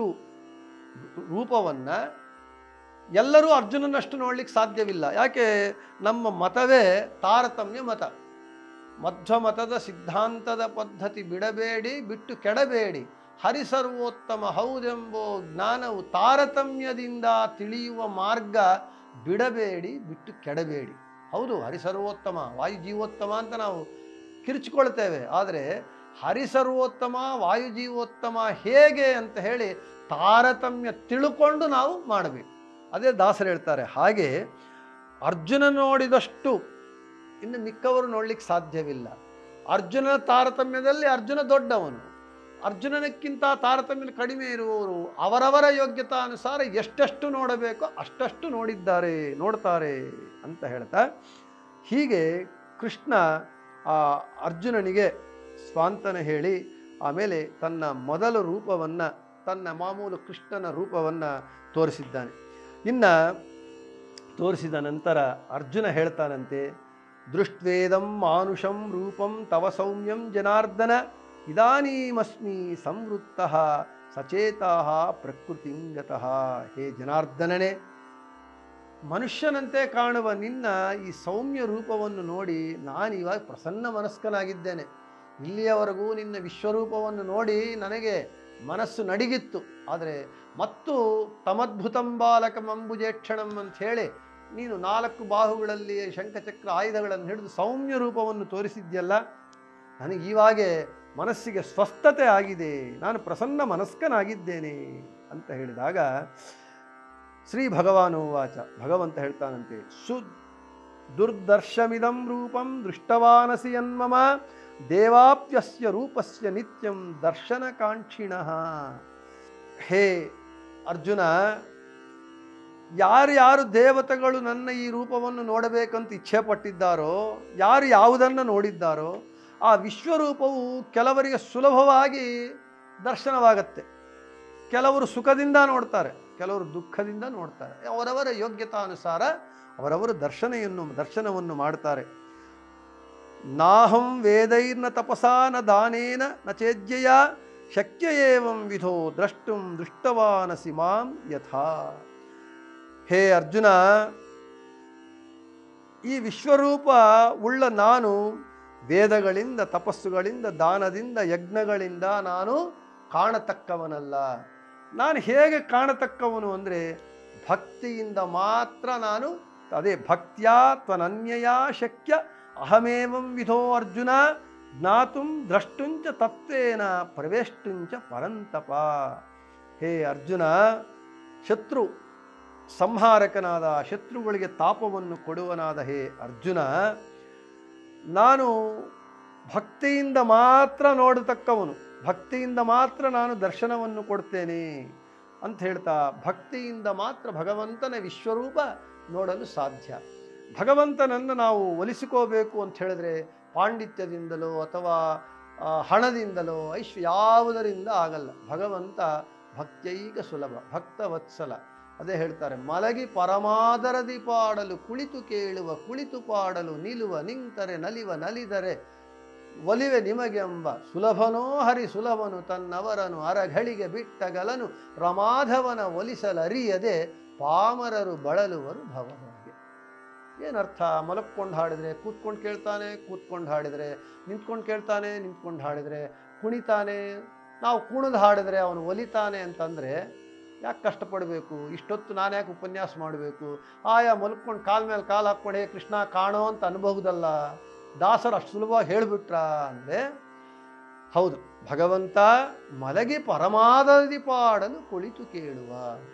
ರೂಪವನ್ನು ಎಲ್ಲರೂ ಅರ್ಜುನನಷ್ಟು ನೋಡ್ಲಿಕ್ಕೆ ಸಾಧ್ಯವಿಲ್ಲ ಯಾಕೆ ನಮ್ಮ ಮತವೇ ತಾರತಮ್ಯ ಮತ ಮಧ್ವ ಮತದ ಸಿದ್ಧಾಂತದ ಪದ್ಧತಿ ಬಿಡಬೇಡಿ ಬಿಟ್ಟು ಕೆಡಬೇಡಿ ಹರಿಸರ್ವೋತ್ತಮ ಹೌದೆಂಬೋ ಜ್ಞಾನವು ತಾರತಮ್ಯದಿಂದ ತಿಳಿಯುವ ಮಾರ್ಗ ಬಿಡಬೇಡಿ ಬಿಟ್ಟು ಕೆಡಬೇಡಿ ಹೌದು ಹರಿಸರ್ವೋತ್ತಮ ವಾಯು ಜೀವೋತ್ತಮ ಅಂತ ನಾವು ಕಿರ್ಚಿಕೊಳ್ತೇವೆ ಆದರೆ ಹರಿಸರ್ವೋತ್ತಮ ವಾಯು ಜೀವೋತ್ತಮ ಹೇಗೆ ಅಂತ ಹೇಳಿ ತಾರತಮ್ಯ ತಿಳ್ಕೊಂಡು ನಾವು ಮಾಡಬೇಕು ಅದೇ ದಾಸರು ಹೇಳ್ತಾರೆ ಹಾಗೆ ಅರ್ಜುನ ನೋಡಿದಷ್ಟು ಇನ್ನು ಮಿಕ್ಕವರು ನೋಡ್ಲಿಕ್ಕೆ ಸಾಧ್ಯವಿಲ್ಲ ಅರ್ಜುನನ ತಾರತಮ್ಯದಲ್ಲಿ ಅರ್ಜುನ ದೊಡ್ಡವನು ಅರ್ಜುನನಕ್ಕಿಂತ ತಾರತಮ್ಯ ಕಡಿಮೆ ಇರುವವರು ಅವರವರ ಯೋಗ್ಯತಾನುಸಾರ ಎಷ್ಟೆಷ್ಟು ನೋಡಬೇಕೋ ಅಷ್ಟಷ್ಟು ನೋಡಿದ್ದಾರೆ ನೋಡ್ತಾರೆ ಅಂತ ಹೇಳ್ತಾ ಹೀಗೆ ಕೃಷ್ಣ ಆ ಅರ್ಜುನನಿಗೆ ಸ್ವಾಂತನ ಹೇಳಿ ಆಮೇಲೆ ತನ್ನ ಮೊದಲ ರೂಪವನ್ನು ತನ್ನ ಮಾಮೂಲು ಕೃಷ್ಣನ ರೂಪವನ್ನು ತೋರಿಸಿದ್ದಾನೆ ಇನ್ನು ತೋರಿಸಿದ ನಂತರ ಅರ್ಜುನ ಹೇಳ್ತಾನಂತೆ ದೃಷ್ಟ್ವೇದಂ ಮಾನುಷಂ ರೂಪಂ ತವ ಸೌಮ್ಯಂ ಜನಾರ್ದನ ಇದಾನೀಮಸ್ಮಿ ಸಂವೃತ್ತ ಸಚೇತಾ ಪ್ರಕೃತಿಂಗತಃ ಹೇ ಜನಾರ್ದನನೇ ಮನುಷ್ಯನಂತೆ ಕಾಣುವ ನಿನ್ನ ಈ ಸೌಮ್ಯ ರೂಪವನ್ನು ನೋಡಿ ನಾನು ಇವಾಗ ಪ್ರಸನ್ನ ಮನಸ್ಕನಾಗಿದ್ದೇನೆ ಇಲ್ಲಿಯವರೆಗೂ ನಿನ್ನ ವಿಶ್ವರೂಪವನ್ನು ನೋಡಿ ನನಗೆ ಮನಸ್ಸು ನಡಿಗಿತ್ತು ಆದರೆ ಮತ್ತು ತಮದ್ಭುತಂ ಬಾಲಕಂ ಅಂಬುಜೇಕ್ಷಣಂ ಅಂತ ಹೇಳಿ ನೀನು ನಾಲ್ಕು ಬಾಹುಗಳಲ್ಲಿ ಶಂಖಚಕ್ರ ಆಯುಧಗಳನ್ನು ಹಿಡಿದು ಸೌಮ್ಯ ರೂಪವನ್ನು ತೋರಿಸಿದ್ಯಲ್ಲ ನನಗೆ ಇವಾಗೆ ಮನಸ್ಸಿಗೆ ಸ್ವಸ್ಥತೆ ಆಗಿದೆ ನಾನು ಪ್ರಸನ್ನ ಮನಸ್ಕನಾಗಿದ್ದೇನೆ ಅಂತ ಹೇಳಿದಾಗ ಶ್ರೀ ಭಗವಾನು ವಾಚ ಭಗವಂತ ಹೇಳ್ತಾನಂತೆ ಸು ದುರ್ದರ್ಶಮಿದಂ ರೂಪಂ ದೃಷ್ಟವಾನಸಿ ಯನ್ಮಮ ದೇವಾಪ್ಯಸ್ಯ ರೂಪಸ್ಯ ನಿತ್ಯಂ ದರ್ಶನಕಾಂಕ್ಷಿಣಃ ಹೇ ಅರ್ಜುನ ಯಾರ್ಯಾರು ದೇವತೆಗಳು ನನ್ನ ಈ ರೂಪವನ್ನು ನೋಡಬೇಕಂತ ಇಚ್ಛೆ ಪಟ್ಟಿದ್ದಾರೋ ಯಾರು ಯಾವುದನ್ನು ನೋಡಿದ್ದಾರೋ ಆ ವಿಶ್ವರೂಪವು ಕೆಲವರಿಗೆ ಸುಲಭವಾಗಿ ದರ್ಶನವಾಗತ್ತೆ ಕೆಲವರು ಸುಖದಿಂದ ನೋಡ್ತಾರೆ ಕೆಲವರು ದುಃಖದಿಂದ ನೋಡ್ತಾರೆ ಅವರವರ ಯೋಗ್ಯತಾನುಸಾರ ಅವರವರು ದರ್ಶನೆಯನ್ನು ದರ್ಶನವನ್ನು ಮಾಡ್ತಾರೆ ನಾಹಂ ವೇದೈರ್ನ ತಪಸಾ ನ ದಾನೇನ ನ ಚೇಜ್ಯಯ ಶಕ್ಯ ಏವಂ ವಿಧೋ ದ್ರಷ್ಟುಂ ದೃಷ್ಟವಾನಸಿ ಮಾಂ ಯಥಾ ಹೇ ಅರ್ಜುನ ಈ ವಿಶ್ವರೂಪ ಉಳ್ಳ ನಾನು ವೇದಗಳಿಂದ ತಪಸ್ಸುಗಳಿಂದ ದಾನದಿಂದ ಯಜ್ಞಗಳಿಂದ ನಾನು ಕಾಣತಕ್ಕವನಲ್ಲ ನಾನು ಹೇಗೆ ಕಾಣತಕ್ಕವನು ಅಂದರೆ ಭಕ್ತಿಯಿಂದ ಮಾತ್ರ ನಾನು ಅದೇ ಭಕ್ತ್ಯಾ ತ್ವನನ್ಯಯ ಶಕ್ಯ ಅಹಮೇವಂ ವಿಧೋ ಅರ್ಜುನ ಜ್ಞಾತುಂ ದ್ರಷ್ಟುಂಚ ತತ್ವೇನ ಪ್ರವೇಷ್ಟುಂಚ ಪರಂತಪ ಹೇ ಅರ್ಜುನ ಶತ್ರು ಸಂಹಾರಕನಾದ ಶತ್ರುಗಳಿಗೆ ತಾಪವನ್ನು ಕೊಡುವನಾದ ಹೇ ಅರ್ಜುನ ನಾನು ಭಕ್ತಿಯಿಂದ ಮಾತ್ರ ನೋಡತಕ್ಕವನು ಭಕ್ತಿಯಿಂದ ಮಾತ್ರ ನಾನು ದರ್ಶನವನ್ನು ಕೊಡ್ತೇನೆ ಅಂತ ಹೇಳ್ತಾ ಭಕ್ತಿಯಿಂದ ಮಾತ್ರ ಭಗವಂತನ ವಿಶ್ವರೂಪ ನೋಡಲು ಸಾಧ್ಯ ಭಗವಂತನನ್ನು ನಾವು ಒಲಿಸಿಕೋಬೇಕು ಅಂತ ಹೇಳಿದ್ರೆ ಪಾಂಡಿತ್ಯದಿಂದಲೋ ಅಥವಾ ಆ, ಹಣದಿಂದಲೋ ಐಶ್ವ ಯಾವುದರಿಂದ ಆಗಲ್ಲ ಭಗವಂತ ಭಕ್ತೈಕ ಸುಲಭ ಭಕ್ತವತ್ಸಲ ಅದೇ ಹೇಳ್ತಾರೆ ಮಲಗಿ ಪರಮಾದರದಿ ಪಾಡಲು ಕುಳಿತು ಕೇಳುವ ಕುಳಿತು ಪಾಡಲು ನಿಲುವ ನಿಂತರೆ ನಲಿವ ನಲಿದರೆ ಒಲಿವೆ ನಿಮಗೆಂಬ ಸುಲಭನೋ ಹರಿ ಸುಲಭನು ತನ್ನವರನು ಅರಘಳಿಗೆ ಬಿಟ್ಟಗಲನು ರಮಾಧವನ ಒಲಿಸಲರಿಯದೆ ಪಾಮರರು ಬಳಲುವರು ಭವನಗೆ ಏನರ್ಥ ಮಲಕ್ಕೊಂಡು ಹಾಡಿದ್ರೆ ಕೂತ್ಕೊಂಡು ಕೇಳ್ತಾನೆ ಕೂತ್ಕೊಂಡು ಹಾಡಿದರೆ ನಿಂತ್ಕೊಂಡು ಕೇಳ್ತಾನೆ ನಿಂತ್ಕೊಂಡು ಹಾಡಿದರೆ ಕುಣಿತಾನೆ ನಾವು ಕುಣಿದು ಹಾಡಿದ್ರೆ ಅವನು ಒಲಿತಾನೆ ಅಂತಂದರೆ ಯಾಕೆ ಕಷ್ಟಪಡಬೇಕು ಇಷ್ಟೊತ್ತು ನಾನು ಯಾಕೆ ಉಪನ್ಯಾಸ ಮಾಡಬೇಕು ಆಯಾ ಮಲ್ಕೊಂಡು ಕಾಲ ಮೇಲೆ ಕಾಲು ಹಾಕ್ಕೊಂಡು ಹೇ ಕೃಷ್ಣ ಕಾಣೋ ಅಂತ ಅನ್ಬಹುದಲ್ಲ ದಾಸರು ಅಷ್ಟು ಸುಲಭವಾಗಿ ಹೇಳಿಬಿಟ್ರ ಅಂದರೆ ಹೌದು ಭಗವಂತ ಮಲಗಿ ಪರಮಾದದಿ ಪಾಡಲು ಕುಳಿತು ಕೇಳುವ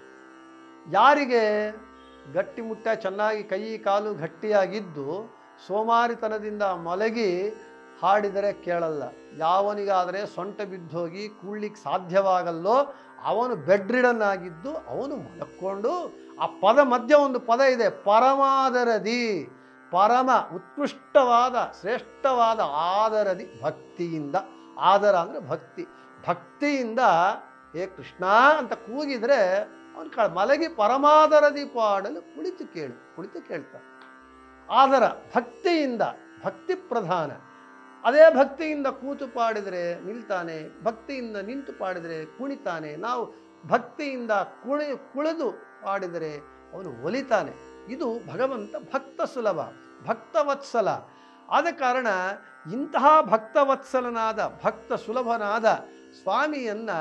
ಯಾರಿಗೆ ಗಟ್ಟಿ ಮುಟ್ಟ ಚೆನ್ನಾಗಿ ಕೈ ಕಾಲು ಗಟ್ಟಿಯಾಗಿದ್ದು ಸೋಮಾರಿತನದಿಂದ ಮಲಗಿ ಹಾಡಿದರೆ ಕೇಳಲ್ಲ ಯಾವನಿಗಾದರೆ ಸೊಂಟ ಬಿದ್ದೋಗಿ ಕೂಡ್ಲಿಕ್ಕೆ ಸಾಧ್ಯವಾಗಲ್ಲೋ ಅವನು ಬೆಡ್ ರಿಡನ್ ಆಗಿದ್ದು ಅವನು ಮಲಕ್ಕೊಂಡು ಆ ಪದ ಮಧ್ಯ ಒಂದು ಪದ ಇದೆ ಪರಮಾದರದಿ ಪರಮ ಉತ್ಕೃಷ್ಟವಾದ ಶ್ರೇಷ್ಠವಾದ ಆದರದಿ ಭಕ್ತಿಯಿಂದ ಆದರ ಅಂದರೆ ಭಕ್ತಿ ಭಕ್ತಿಯಿಂದ ಏ ಕೃಷ್ಣ ಅಂತ ಕೂಗಿದ್ರೆ ಅವನು ಕ ಮಲಗಿ ಪರಮಾದರದಿ ಪಾಡಲು ಕುಳಿತು ಕೇಳು ಕುಳಿತು ಕೇಳ್ತಾನೆ ಆದರ ಭಕ್ತಿಯಿಂದ ಭಕ್ತಿ ಪ್ರಧಾನ ಅದೇ ಭಕ್ತಿಯಿಂದ ಕೂತು ಪಾಡಿದರೆ ನಿಲ್ತಾನೆ ಭಕ್ತಿಯಿಂದ ನಿಂತು ಪಾಡಿದರೆ ಕುಣಿತಾನೆ ನಾವು ಭಕ್ತಿಯಿಂದ ಕುಣಿ ಕುಳಿದು ಪಾಡಿದರೆ ಅವನು ಒಲಿತಾನೆ ಇದು ಭಗವಂತ ಭಕ್ತ ಸುಲಭ ಭಕ್ತವತ್ಸಲ ಆದ ಕಾರಣ ಇಂತಹ ಭಕ್ತವತ್ಸಲನಾದ ಭಕ್ತ ಸುಲಭನಾದ ಸ್ವಾಮಿಯನ್ನ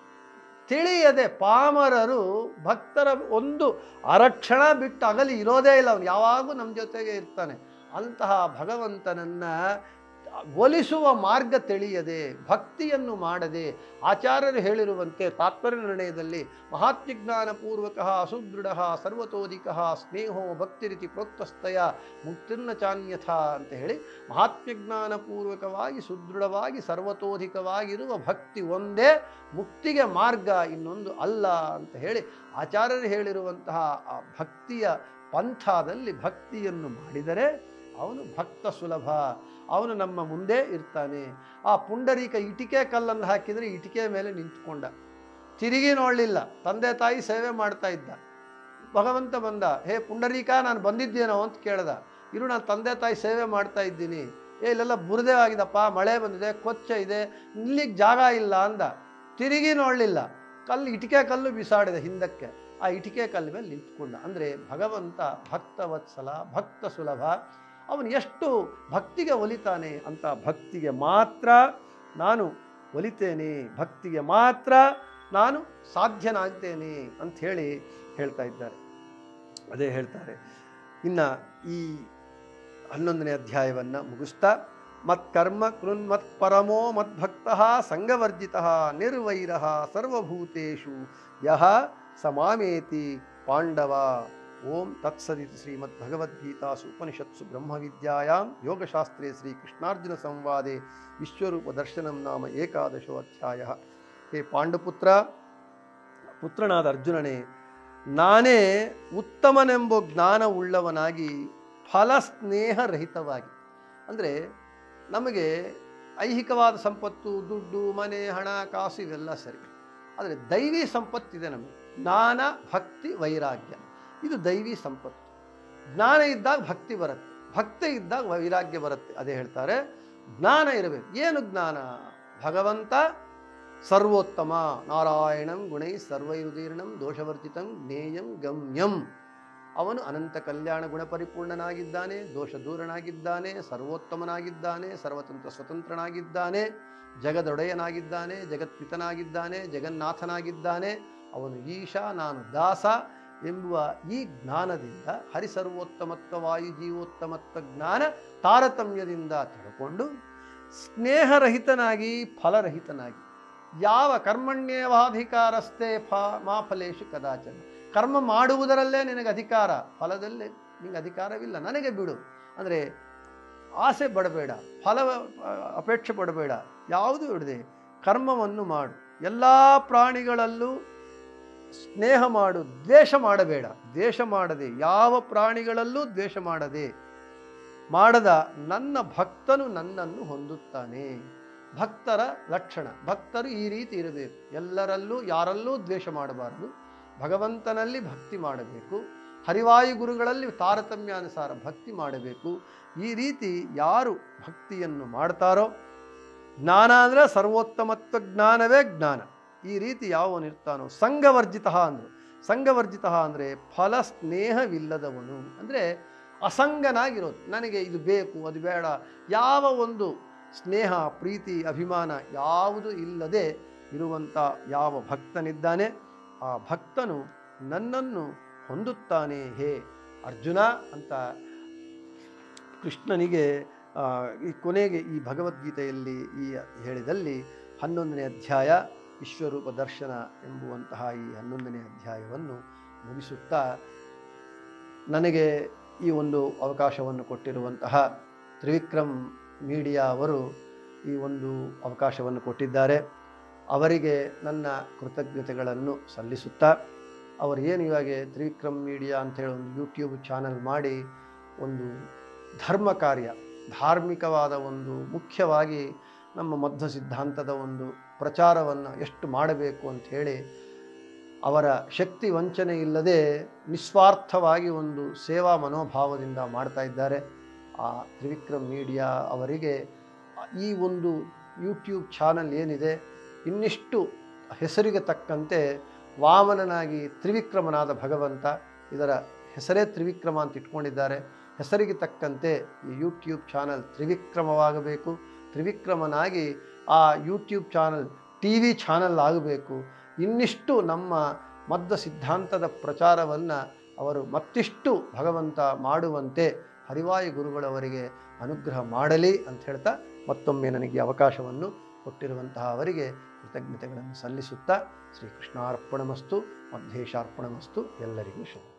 ತಿಳಿಯದೆ ಪಾಮರರು ಭಕ್ತರ ಒಂದು ಅರಕ್ಷಣ ಬಿಟ್ಟು ಅಗಲಿ ಇರೋದೇ ಇಲ್ಲ ಅವನು ಯಾವಾಗೂ ನಮ್ಮ ಜೊತೆಗೆ ಇರ್ತಾನೆ ಅಂತಹ ಭಗವಂತನನ್ನ ಒಲಿಸುವ ಮಾರ್ಗ ತಿಳಿಯದೆ ಭಕ್ತಿಯನ್ನು ಮಾಡದೆ ಆಚಾರ್ಯರು ಹೇಳಿರುವಂತೆ ತಾತ್ಪರ್ಯ ನಿರ್ಣಯದಲ್ಲಿ ಮಹಾತ್ಮಜ್ಞಾನಪೂರ್ವಕ ಸುದೃಢ ಸರ್ವತೋಧಿಕ ಸ್ನೇಹೋ ಭಕ್ತಿರಿತಿ ಪ್ರೋಕ್ತಸ್ತಯ ಮುಕ್ತಿರ್ನ ಚಾನ್ಯಥ ಅಂತ ಹೇಳಿ ಮಹಾತ್ಮಜ್ಞಾನಪೂರ್ವಕವಾಗಿ ಸುದೃಢವಾಗಿ ಸರ್ವತೋಧಿಕವಾಗಿರುವ ಭಕ್ತಿ ಒಂದೇ ಮುಕ್ತಿಗೆ ಮಾರ್ಗ ಇನ್ನೊಂದು ಅಲ್ಲ ಅಂತ ಹೇಳಿ ಆಚಾರ್ಯರು ಹೇಳಿರುವಂತಹ ಆ ಭಕ್ತಿಯ ಪಂಥದಲ್ಲಿ ಭಕ್ತಿಯನ್ನು ಮಾಡಿದರೆ ಅವನು ಭಕ್ತ ಸುಲಭ ಅವನು ನಮ್ಮ ಮುಂದೆ ಇರ್ತಾನೆ ಆ ಪುಂಡರೀಕ ಇಟಿಕೆ ಕಲ್ಲನ್ನು ಹಾಕಿದರೆ ಇಟಿಕೆ ಮೇಲೆ ನಿಂತ್ಕೊಂಡ ತಿರುಗಿ ನೋಡಲಿಲ್ಲ ತಂದೆ ತಾಯಿ ಸೇವೆ ಮಾಡ್ತಾ ಇದ್ದ ಭಗವಂತ ಬಂದ ಹೇ ಪುಂಡರೀಕ ನಾನು ಬಂದಿದ್ದೇನೋ ಅಂತ ಕೇಳ್ದ ಇರು ನಾನು ತಂದೆ ತಾಯಿ ಸೇವೆ ಮಾಡ್ತಾ ಇದ್ದೀನಿ ಏ ಇಲ್ಲೆಲ್ಲ ಬುರದೆ ಆಗಿದಪ್ಪ ಮಳೆ ಬಂದಿದೆ ಕೊಚ್ಚ ಇದೆ ನಿಲ್ಲಿಗೆ ಜಾಗ ಇಲ್ಲ ಅಂದ ತಿರುಗಿ ನೋಡಲಿಲ್ಲ ಕಲ್ಲು ಇಟಿಕೆ ಕಲ್ಲು ಬಿಸಾಡಿದೆ ಹಿಂದಕ್ಕೆ ಆ ಇಟಿಕೆ ಕಲ್ಲು ಮೇಲೆ ನಿಂತ್ಕೊಂಡ ಅಂದರೆ ಭಗವಂತ ಭಕ್ತವತ್ಸಲ ಭಕ್ತ ಸುಲಭ ಅವನು ಎಷ್ಟು ಭಕ್ತಿಗೆ ಒಲಿತಾನೆ ಅಂತ ಭಕ್ತಿಗೆ ಮಾತ್ರ ನಾನು ಒಲಿತೇನೆ ಭಕ್ತಿಗೆ ಮಾತ್ರ ನಾನು ಸಾಧ್ಯನಾಗ್ತೇನೆ ಅಂತ ಹೇಳಿ ಹೇಳ್ತಾ ಇದ್ದಾರೆ ಅದೇ ಹೇಳ್ತಾರೆ ಇನ್ನು ಈ ಹನ್ನೊಂದನೇ ಅಧ್ಯಾಯವನ್ನು ಮುಗಿಸ್ತಾ ಮತ್ಕರ್ಮ ಕೃನ್ ಮತ್ ಪರಮೋ ಮದ್ಭಕ್ತ ಸಂಗವರ್ಜಿತ ನಿರ್ವೈರ ಸರ್ವಭೂತೇಷು ಯಹ ಸಮಾಮೇತಿ ಪಾಂಡವ ಓಂ ತತ್ಸದಿತಿ ಶ್ರೀಮದ್ಭಗವದ್ಗೀತಾಸು ಉಪನಿಷತ್ಸು ಬ್ರಹ್ಮವಿದ್ಯಾಯಾಂ ಯೋಗಶಾಸ್ತ್ರೇ ಶ್ರೀಕೃಷ್ಣಾರ್ಜುನ ಸಂವಾದೆ ವಿಶ್ವರೂಪ ದರ್ಶನಂ ನಾಮ ಏಕಾದಶೋ ಅಧ್ಯಾಯ ಹೇ ಪಾಂಡುಪುತ್ರ ಪುತ್ರನಾದ ಅರ್ಜುನನೇ ನಾನೇ ಉತ್ತಮನೆಂಬ ಜ್ಞಾನ ಉಳ್ಳವನಾಗಿ ಫಲಸ್ನೇಹರಹಿತವಾಗಿ ಅಂದರೆ ನಮಗೆ ಐಹಿಕವಾದ ಸಂಪತ್ತು ದುಡ್ಡು ಮನೆ ಹಣ ಕಾಸು ಇವೆಲ್ಲ ಸರಿ ಆದರೆ ದೈವಿ ಸಂಪತ್ತಿದೆ ನಮಗೆ ಜ್ಞಾನ ಭಕ್ತಿ ವೈರಾಗ್ಯ ಇದು ದೈವಿ ಸಂಪತ್ತು ಜ್ಞಾನ ಇದ್ದಾಗ ಭಕ್ತಿ ಬರುತ್ತೆ ಭಕ್ತಿ ಇದ್ದಾಗ ವೈರಾಗ್ಯ ಬರುತ್ತೆ ಅದೇ ಹೇಳ್ತಾರೆ ಜ್ಞಾನ ಇರಬೇಕು ಏನು ಜ್ಞಾನ ಭಗವಂತ ಸರ್ವೋತ್ತಮ ನಾರಾಯಣಂ ಗುಣೈ ಸರ್ವೈರುದೀರ್ಣಂ ದೋಷವರ್ಜಿತಂ ಜ್ಞೇಯಂ ಗಮ್ಯಂ ಅವನು ಅನಂತ ಕಲ್ಯಾಣ ಗುಣಪರಿಪೂರ್ಣನಾಗಿದ್ದಾನೆ ದೋಷ ದೂರನಾಗಿದ್ದಾನೆ ಸರ್ವೋತ್ತಮನಾಗಿದ್ದಾನೆ ಸರ್ವತಂತ್ರ ಸ್ವತಂತ್ರನಾಗಿದ್ದಾನೆ ಜಗದೊಡೆಯನಾಗಿದ್ದಾನೆ ಜಗತ್ಪಿತನಾಗಿದ್ದಾನೆ ಜಗನ್ನಾಥನಾಗಿದ್ದಾನೆ ಅವನು ಈಶ ನಾನು ದಾಸ ಎಂಬುವ ಈ ಜ್ಞಾನದಿಂದ ಹರಿಸರ್ವೋತ್ತಮತ್ವ ವಾಯು ಜೀವೋತ್ತಮತ್ವ ಜ್ಞಾನ ತಾರತಮ್ಯದಿಂದ ತಿಳ್ಕೊಂಡು ಸ್ನೇಹರಹಿತನಾಗಿ ಫಲರಹಿತನಾಗಿ ಯಾವ ಕರ್ಮಣ್ಯೇವಾಧಿಕಾರಸ್ಥೆ ಫ ಮಾ ಫಲೇಶು ಕದಾಚನ ಕರ್ಮ ಮಾಡುವುದರಲ್ಲೇ ನಿನಗೆ ಅಧಿಕಾರ ಫಲದಲ್ಲೇ ನಿನಗೆ ಅಧಿಕಾರವಿಲ್ಲ ನನಗೆ ಬಿಡು ಅಂದರೆ ಆಸೆ ಪಡಬೇಡ ಫಲ ಅಪೇಕ್ಷೆ ಪಡಬೇಡ ಯಾವುದು ಬಿಡದೆ ಕರ್ಮವನ್ನು ಮಾಡು ಎಲ್ಲ ಪ್ರಾಣಿಗಳಲ್ಲೂ ಸ್ನೇಹ ಮಾಡು ದ್ವೇಷ ಮಾಡಬೇಡ ದ್ವೇಷ ಮಾಡದೆ ಯಾವ ಪ್ರಾಣಿಗಳಲ್ಲೂ ದ್ವೇಷ ಮಾಡದೆ ಮಾಡದ ನನ್ನ ಭಕ್ತನು ನನ್ನನ್ನು ಹೊಂದುತ್ತಾನೆ ಭಕ್ತರ ಲಕ್ಷಣ ಭಕ್ತರು ಈ ರೀತಿ ಇರಬೇಕು ಎಲ್ಲರಲ್ಲೂ ಯಾರಲ್ಲೂ ದ್ವೇಷ ಮಾಡಬಾರದು ಭಗವಂತನಲ್ಲಿ ಭಕ್ತಿ ಮಾಡಬೇಕು ಹರಿವಾಯು ಗುರುಗಳಲ್ಲಿ ತಾರತಮ್ಯಾನುಸಾರ ಭಕ್ತಿ ಮಾಡಬೇಕು ಈ ರೀತಿ ಯಾರು ಭಕ್ತಿಯನ್ನು ಮಾಡ್ತಾರೋ ಜ್ಞಾನ ಅಂದರೆ ಸರ್ವೋತ್ತಮತ್ವ ಜ್ಞಾನವೇ ಜ್ಞಾನ ಈ ರೀತಿ ಯಾವನಿರ್ತಾನೋ ಸಂಘವರ್ಜಿತ ಅಂದರು ಸಂಘವರ್ಜಿತ ಅಂದರೆ ಫಲ ಸ್ನೇಹವಿಲ್ಲದವನು ಅಂದರೆ ಅಸಂಗನಾಗಿರೋದು ನನಗೆ ಇದು ಬೇಕು ಅದು ಬೇಡ ಯಾವ ಒಂದು ಸ್ನೇಹ ಪ್ರೀತಿ ಅಭಿಮಾನ ಯಾವುದು ಇಲ್ಲದೆ ಇರುವಂಥ ಯಾವ ಭಕ್ತನಿದ್ದಾನೆ ಆ ಭಕ್ತನು ನನ್ನನ್ನು ಹೊಂದುತ್ತಾನೆ ಹೇ ಅರ್ಜುನ ಅಂತ ಕೃಷ್ಣನಿಗೆ ಆ, ಈ ಕೊನೆಗೆ ಈ ಭಗವದ್ಗೀತೆಯಲ್ಲಿ ಈ ಹೇಳಿದಲ್ಲಿ ಹನ್ನೊಂದನೇ ಅಧ್ಯಾಯ ವಿಶ್ವರೂಪ ದರ್ಶನ ಎಂಬುವಂತಹ ಈ ಹನ್ನೊಂದನೇ ಅಧ್ಯಾಯವನ್ನು ಮುಗಿಸುತ್ತಾ ನನಗೆ ಈ ಒಂದು ಅವಕಾಶವನ್ನು ಕೊಟ್ಟಿರುವಂತಹ ತ್ರಿವಿಕ್ರಮ್ ಮೀಡಿಯಾ ಅವರು ಈ ಒಂದು ಅವಕಾಶವನ್ನು ಕೊಟ್ಟಿದ್ದಾರೆ ಅವರಿಗೆ ನನ್ನ ಕೃತಜ್ಞತೆಗಳನ್ನು ಸಲ್ಲಿಸುತ್ತಾ ಅವರು ಏನು ಇವಾಗ ತ್ರಿವಿಕ್ರಮ್ ಮೀಡಿಯಾ ಅಂತೇಳಿ ಒಂದು ಯೂಟ್ಯೂಬ್ ಚಾನಲ್ ಮಾಡಿ ಒಂದು ಧರ್ಮ ಕಾರ್ಯ ಧಾರ್ಮಿಕವಾದ ಒಂದು ಮುಖ್ಯವಾಗಿ ನಮ್ಮ ಮಧ್ವ ಸಿದ್ಧಾಂತದ ಒಂದು ಪ್ರಚಾರವನ್ನು ಎಷ್ಟು ಮಾಡಬೇಕು ಅಂತ ಹೇಳಿ ಅವರ ಶಕ್ತಿ ವಂಚನೆ ಇಲ್ಲದೆ ನಿಸ್ವಾರ್ಥವಾಗಿ ಒಂದು ಸೇವಾ ಮನೋಭಾವದಿಂದ ಮಾಡ್ತಾ ಇದ್ದಾರೆ ಆ ತ್ರಿವಿಕ್ರಮ್ ಮೀಡಿಯಾ ಅವರಿಗೆ ಈ ಒಂದು ಯೂಟ್ಯೂಬ್ ಚಾನಲ್ ಏನಿದೆ ಇನ್ನಿಷ್ಟು ಹೆಸರಿಗೆ ತಕ್ಕಂತೆ ವಾಮನನಾಗಿ ತ್ರಿವಿಕ್ರಮನಾದ ಭಗವಂತ ಇದರ ಹೆಸರೇ ತ್ರಿವಿಕ್ರಮ ಅಂತ ಇಟ್ಕೊಂಡಿದ್ದಾರೆ ಹೆಸರಿಗೆ ತಕ್ಕಂತೆ ಈ ಯೂಟ್ಯೂಬ್ ಚಾನಲ್ ತ್ರಿವಿಕ್ರಮವಾಗಬೇಕು ತ್ರಿವಿಕ್ರಮನಾಗಿ ಆ YouTube channel T V channel ಆಗಬೇಕು ಇನ್ನಿಷ್ಟು ನಮ್ಮ ಮಧ್ವ ಸಿದ್ಧಾಂತದ ಪ್ರಚಾರವನ್ನು ಅವರು ಮತ್ತಿಷ್ಟು ಭಗವಂತ ಮಾಡುವಂತೆ ಹರಿವಾಯು ಗುರುಗಳವರಿಗೆ ಅನುಗ್ರಹ ಮಾಡಲಿ ಅಂತ ಹೇಳ್ತಾ ಮತ್ತೊಮ್ಮೆ ನನಗೆ ಈ ಅವಕಾಶವನ್ನು ಕೊಟ್ಟಿರುವಂತಹ ಅವರಿಗೆ ಕೃತಜ್ಞತೆಗಳನ್ನು ಸಲ್ಲಿಸುತ್ತಾ ಶ್ರೀಕೃಷ್ಣಾರ್ಪಣಮಸ್ತು ಮಧ್ಯೇಶಾರ್ಪಣಮಸ್ತು ಎಲ್ಲರಿಗೂ ಶುಭ